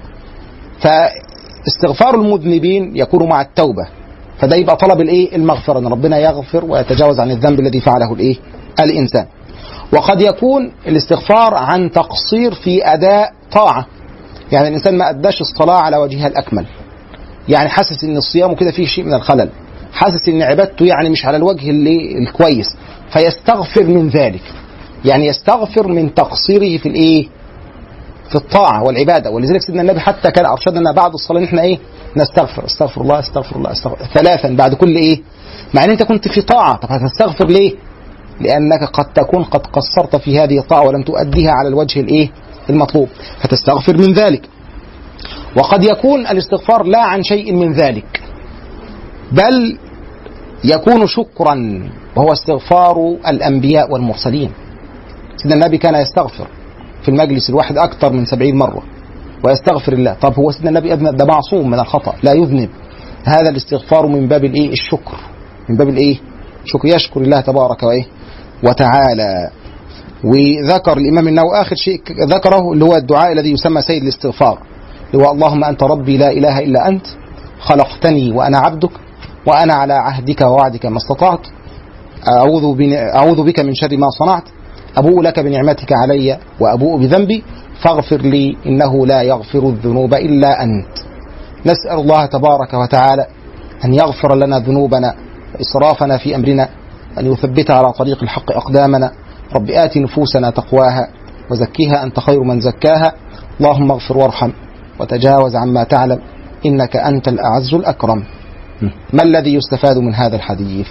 فاستغفار المذنبين يكون مع التوبه فده يبقى طلب الايه المغفره ان ربنا يغفر ويتجاوز عن الذنب الذي فعله الايه الانسان وقد يكون الاستغفار عن تقصير في اداء طاعه يعني الانسان ما اداش الصلاه على وجهها الاكمل يعني حاسس ان الصيام كده فيه شيء من الخلل حاسس ان عبادته يعني مش على الوجه اللي الكويس فيستغفر من ذلك يعني يستغفر من تقصيره في الايه في الطاعه والعباده ولذلك سيدنا النبي حتى كان ارشدنا بعد الصلاه ان احنا ايه نستغفر استغفر الله استغفر الله استغفر ثلاثا بعد كل ايه مع ان انت كنت في طاعه طب هتستغفر ليه لانك قد تكون قد قصرت في هذه الطاعه ولم تؤديها على الوجه الايه المطلوب فتستغفر من ذلك وقد يكون الاستغفار لا عن شيء من ذلك بل يكون شكرا وهو استغفار الانبياء والمرسلين سيدنا النبي كان يستغفر في المجلس الواحد اكثر من سبعين مره ويستغفر الله طب هو سيدنا النبي أذنب ده معصوم من الخطأ لا يذنب هذا الاستغفار من باب الايه الشكر من باب الايه شكر يشكر الله تبارك وايه وتعالى وذكر الامام النووي اخر شيء ذكره اللي هو الدعاء الذي يسمى سيد الاستغفار اللي هو اللهم أنت ربي لا إله إلا أنت خلقتني وأنا عبدك وأنا على عهدك ووعدك ما استطعت أعوذ, بن... أعوذ بك من شر ما صنعت أبوء لك بنعمتك علي وأبوء بذنبي فاغفر لي إنه لا يغفر الذنوب إلا أنت نسأل الله تبارك وتعالى أن يغفر لنا ذنوبنا وإسرافنا في أمرنا أن يثبت على طريق الحق أقدامنا رب آت نفوسنا تقواها وزكيها أنت خير من زكاها اللهم اغفر وارحم وتجاوز عما تعلم إنك أنت الأعز الأكرم ما الذي يستفاد من هذا الحديث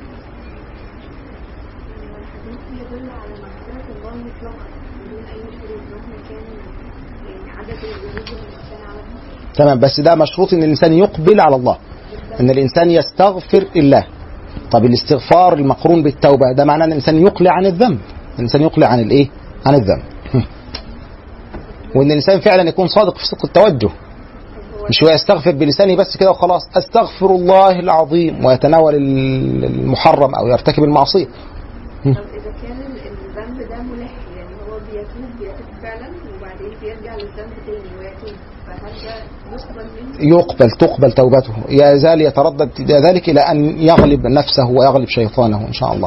الحديث يدل على مغفرة الله مطلقا بدون أي شروط مهما كان يعني عدد الذنوب اللي الإنسان عملها تمام بس ده مشروط ان الانسان يقبل على الله ان الانسان يستغفر الله طب الاستغفار المقرون بالتوبه ده معناه ان الانسان يقلع عن الذنب الانسان يقلع عن الايه عن الذنب وان الانسان فعلا يكون صادق في صدق التوجه مش هو يستغفر بلسانه بس كده وخلاص استغفر الله العظيم ويتناول المحرم او يرتكب المعصيه طب إذا كان الذنب ده ملح يعني هو بيتوب بيتوب فعلا وبعدين بيرجع للذنب تاني ويتوب فهل ده يقبل منه؟ يقبل تقبل توبته يزال يتردد ذلك الى ان يغلب نفسه ويغلب شيطانه ان شاء الله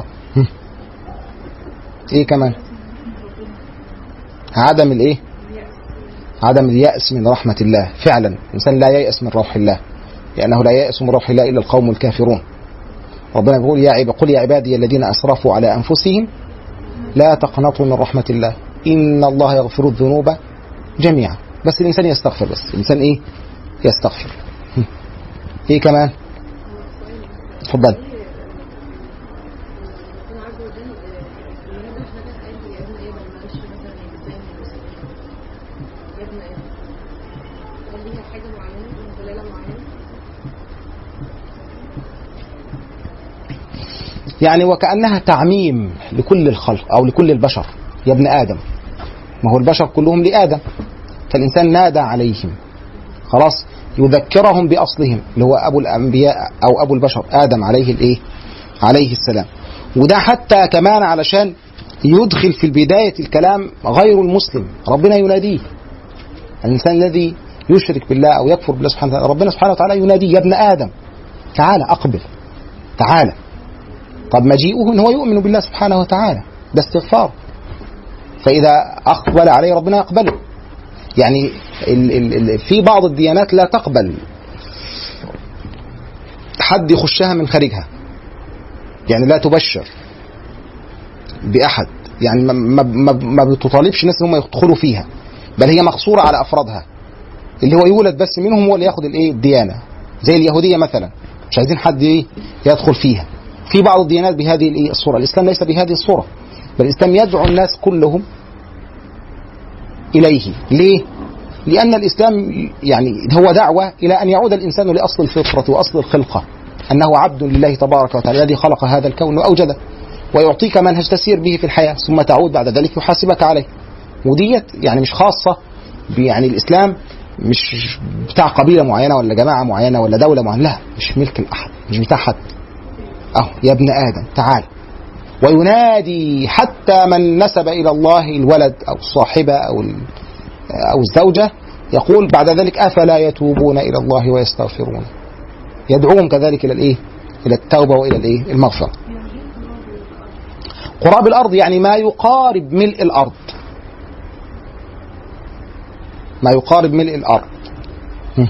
ايه كمان عدم الايه عدم اليأس من رحمة الله فعلا الإنسان لا ييأس من روح الله لأنه لا ييأس من روح الله إلا القوم الكافرون ربنا بيقول يا عباد قل يا عبادي الذين أسرفوا على أنفسهم لا تقنطوا من رحمة الله إن الله يغفر الذنوب جميعا بس الإنسان يستغفر بس الإنسان إيه يستغفر إيه كمان تفضل ربنا عز وجل لما نبدا حاجه قال يا ابن ادم معلش مثلا ازاي يا ابن ادم هل ليها حاجه معينه ليها دلاله معينه؟ يعني وكأنها تعميم لكل الخلق أو لكل البشر يا ابن آدم ما هو البشر كلهم لآدم فالإنسان نادى عليهم خلاص يذكرهم بأصلهم اللي هو أبو الأنبياء أو أبو البشر آدم عليه الإيه عليه السلام وده حتى كمان علشان يدخل في بداية الكلام غير المسلم ربنا يناديه الإنسان الذي يشرك بالله أو يكفر بالله سبحانه وتعالى ربنا سبحانه وتعالى يناديه يا ابن آدم تعال أقبل تعال طب مجيئه ان هو يؤمن بالله سبحانه وتعالى ده استغفار فاذا اقبل عليه ربنا يقبله يعني ال ال ال في بعض الديانات لا تقبل حد يخشها من خارجها يعني لا تبشر باحد يعني ما, ما, ما, ما بتطالبش الناس ان هم يدخلوا فيها بل هي مقصوره على افرادها اللي هو يولد بس منهم هو اللي ياخد الايه الديانه زي اليهوديه مثلا مش عايزين حد ايه يدخل فيها في بعض الديانات بهذه الايه الصوره الاسلام ليس بهذه الصوره بل الاسلام يدعو الناس كلهم اليه ليه لان الاسلام يعني هو دعوه الى ان يعود الانسان لاصل الفطره واصل الخلقه انه عبد لله تبارك وتعالى الذي خلق هذا الكون واوجده ويعطيك منهج تسير به في الحياه ثم تعود بعد ذلك يحاسبك عليه وديت يعني مش خاصه يعني الاسلام مش بتاع قبيله معينه ولا جماعه معينه ولا دوله معينه لا مش ملك الاحد مش بتاع حد اهو يا ابن ادم تعال وينادي حتى من نسب الى الله الولد او الصاحبه او او الزوجه يقول بعد ذلك افلا يتوبون الى الله ويستغفرون يدعوهم كذلك الى الايه؟ الى التوبه والى الايه؟ المغفره. قراب الارض يعني ما يقارب ملء الارض. ما يقارب ملء الارض. هم.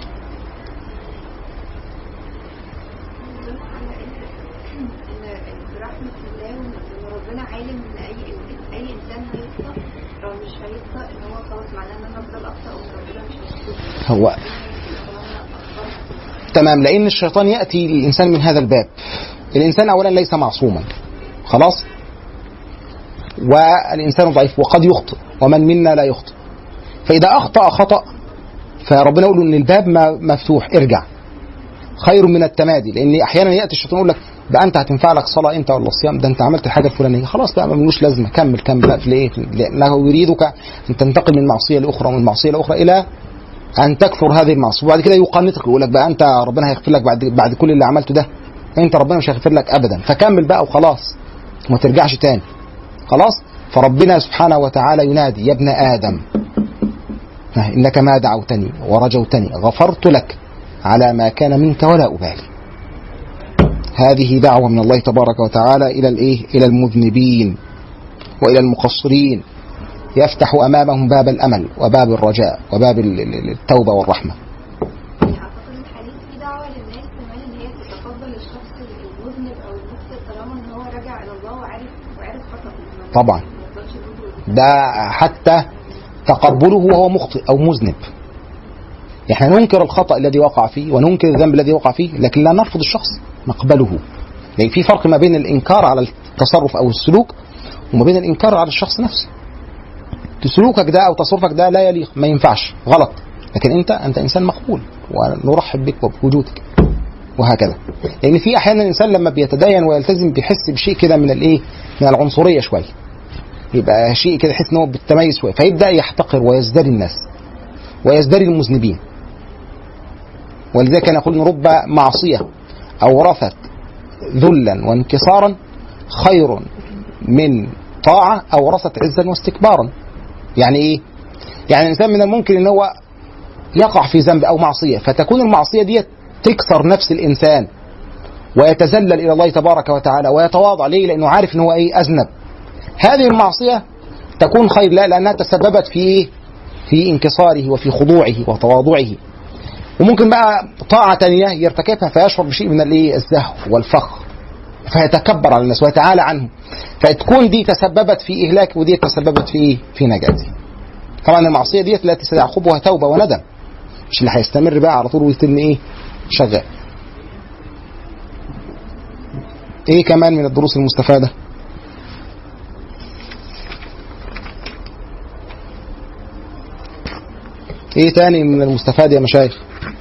يدل على ان ان برحمه الله وان ربنا عالم ان اي اي انسان هيخطأ او مش هيخطأ ان هو خلاص معناه ان انا افضل اخطأ وربنا مش هيخطأ هو تمام لان الشيطان ياتي للانسان من هذا الباب الانسان اولا ليس معصوما خلاص والانسان ضعيف وقد يخطئ ومن منا لا يخطئ فاذا اخطا خطا فربنا يقول ان الباب ما- مفتوح ارجع خير من التمادي لان احيانا ياتي الشيطان يقول لك ده انت هتنفع لك صلاه انت ولا الصيام ده انت عملت الحاجه الفلانيه خلاص بقى ملوش لازمه كمل كمل بقى في ليه لانه يريدك ان تنتقل من معصيه لاخرى ومن معصيه لاخرى الى ان تكفر هذه المعصيه وبعد كده يقنطك يقول لك بقى انت ربنا هيغفر لك بعد بعد كل اللي عملته ده انت ربنا مش هيغفر لك ابدا فكمل بقى وخلاص وما ترجعش تاني خلاص فربنا سبحانه وتعالى ينادي يا ابن ادم إنك ما دعوتني ورجوتني غفرت لك على ما كان منك ولا أبالي هذه دعوة من الله تبارك وتعالى إلى الإيه؟ إلى المذنبين وإلى المقصرين يفتح أمامهم باب الأمل وباب الرجاء وباب ال- ال- التوبة والرحمة يعني اعتقد الحديث فيه دعوه للناس كمان ان هي تتقبل الشخص المذنب او المخطئ طالما ان هو رجع الى الله وعارف وعارف خطأه طبعا. ما يفضلش يقول ده حتى تقبله وهو مخطئ أو مذنب احنا ننكر الخطأ الذي وقع فيه وننكر الذنب الذي وقع فيه لكن لا نرفض الشخص نقبله يعني في فرق ما بين الإنكار على التصرف أو السلوك وما بين الإنكار على الشخص نفسه سلوكك ده أو تصرفك ده لا يليق ما ينفعش غلط لكن أنت أنت إنسان مقبول ونرحب بك وبوجودك وهكذا لأن في أحيانا الإنسان لما بيتدين ويلتزم بيحس بشيء كده من الإيه من العنصرية شوية يبقى شيء كده يحس ان هو بالتميز شويه فيبدا يحتقر ويزدري الناس ويزدري المذنبين ولذلك كان يقول ان رب معصيه اورثت ذلا وانكسارا خير من طاعه اورثت عزا واستكبارا يعني ايه يعني الانسان من الممكن ان هو يقع في ذنب او معصيه فتكون المعصيه دي تكسر نفس الانسان ويتذلل الى الله تبارك وتعالى ويتواضع ليه لانه عارف ان هو ايه اذنب هذه المعصية تكون خير لا لأنها تسببت في إيه؟ في انكساره وفي خضوعه وتواضعه وممكن بقى طاعة تانية يرتكبها فيشعر بشيء من الايه الزهو والفخر فيتكبر على الناس ويتعالى عنهم فتكون دي تسببت في إهلاك ودي تسببت في إيه؟ في نجاته طبعا المعصية ديت التي سيعقبها توبة وندم مش اللي هيستمر بقى على طول ويتم ايه شغال ايه كمان من الدروس المستفاده ايه تاني من المستفاد يا مشايخ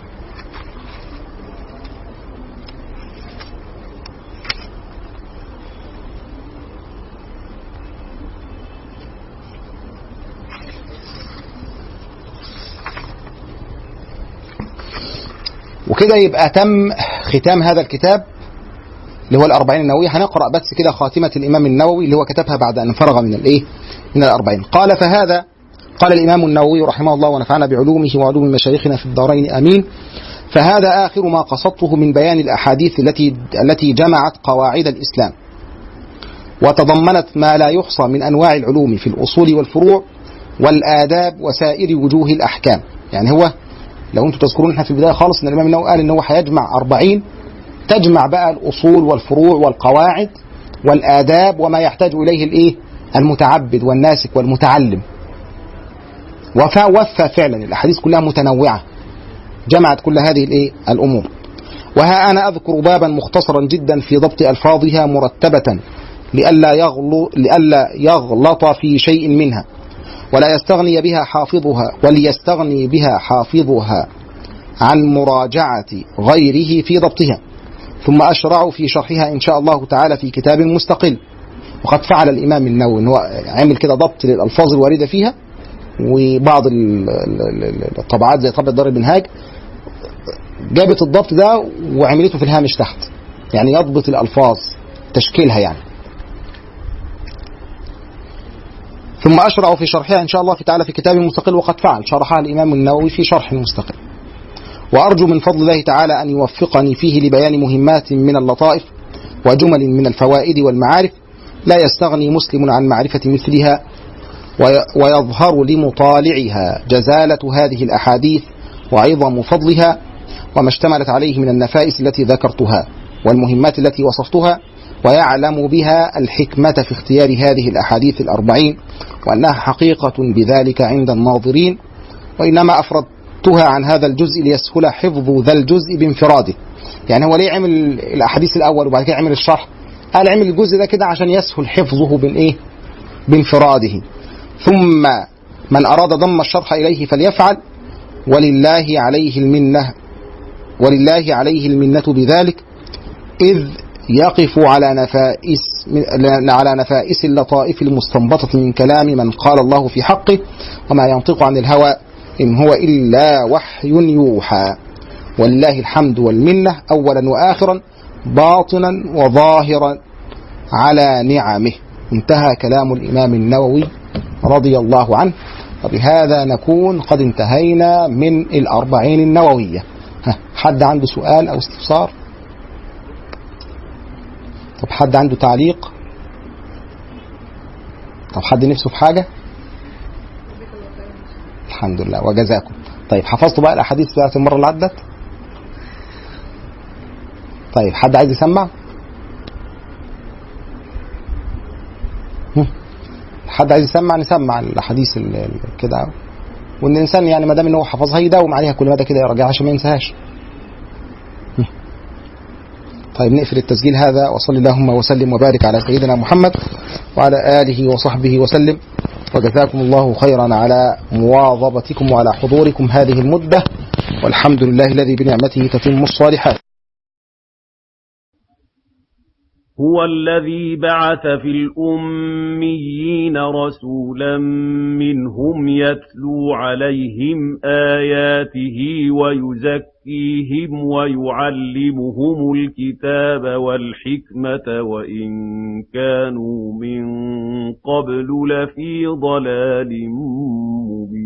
وكده يبقى تم ختام هذا الكتاب اللي هو الأربعين النووية هنقرأ بس كده خاتمة الإمام النووي اللي هو كتبها بعد أن فرغ من الإيه من الأربعين قال فهذا قال الإمام النووي رحمه الله ونفعنا بعلومه وعلوم مشايخنا في الدارين آمين فهذا آخر ما قصدته من بيان الأحاديث التي التي جمعت قواعد الإسلام وتضمنت ما لا يحصى من أنواع العلوم في الأصول والفروع والآداب وسائر وجوه الأحكام يعني هو لو انتم تذكرون احنا في البداية خالص ان الإمام النووي قال ان هو هيجمع أربعين تجمع بقى الأصول والفروع والقواعد والآداب وما يحتاج إليه الإيه المتعبد والناسك والمتعلم وفى وفى فعلا الاحاديث كلها متنوعه جمعت كل هذه الايه الامور وها انا اذكر بابا مختصرا جدا في ضبط الفاظها مرتبه لئلا يغلو لئلا يغلط في شيء منها ولا يستغني بها حافظها وليستغني بها حافظها عن مراجعه غيره في ضبطها ثم اشرع في شرحها ان شاء الله تعالى في كتاب مستقل وقد فعل الامام النووي ان هو عمل كده ضبط للالفاظ الوارده فيها وبعض ال- ال- ال- الطبعات زي طبعة دار المنهاج جابت الضبط ده وعملته في الهامش تحت يعني يضبط الألفاظ تشكيلها يعني ثم أشرع في شرحها إن شاء الله في تعالى في كتاب مستقل وقد فعل شرحها الإمام النووي في شرح مستقل وأرجو من فضل الله تعالى أن يوفقني فيه لبيان مهمات من اللطائف وجمل من الفوائد والمعارف لا يستغني مسلم عن معرفة مثلها وي- ويظهر لمطالعها جزالة هذه الأحاديث وعظم فضلها وما اشتملت عليه من النفائس التي ذكرتها والمهمات التي وصفتها ويعلم بها الحكمة في اختيار هذه الأحاديث الأربعين وأنها حقيقة بذلك عند الناظرين وإنما أفردتها عن هذا الجزء ليسهل حفظ ذا الجزء بانفراده يعني هو ليه عمل الأحاديث الأول وبعد كده عمل الشرح قال عمل الجزء ده كده عشان يسهل حفظه بين إيه بانفراده ثم من أراد ضم الشرح إليه فليفعل ولله عليه المنة ولله عليه المنة بذلك إذ يقف على نفائس من على نفائس اللطائف المستنبطة من كلام من قال الله في حقه وما ينطق عن الهوى إن هو إلا وحي يوحى ولله الحمد والمنة أولا وآخرا باطنا وظاهرا على نعمه انتهى كلام الإمام النووي رضي الله عنه وبهذا نكون قد انتهينا من الأربعين النووية ها حد عنده سؤال أو استفسار طب حد عنده تعليق طب حد نفسه في حاجة الحمد لله وجزاكم طيب حفظتوا بقى الأحاديث بتاعت المرة اللي عدت طيب حد عايز يسمع هم. حد عايز يسمع نسمع الأحاديث ال- ال- كده وان الانسان يعني ما دام ان هو حفظها يداوم عليها كل مدى كده يراجعها عشان ما ينساهاش هم. طيب نقفل التسجيل هذا وصلي اللهم وسلم وبارك على سيدنا محمد وعلى آله وصحبه وسلم وجزاكم الله خيرا على مواظبتكم وعلى حضوركم هذه المدة والحمد لله الذي بنعمته تتم الصالحات هو الذي بعث في الأميين رسولا منهم يتلو عليهم آياته ويزكيهم ويعلمهم الكتاب والحكمة وإن كانوا من قبل لفي ضلال مبين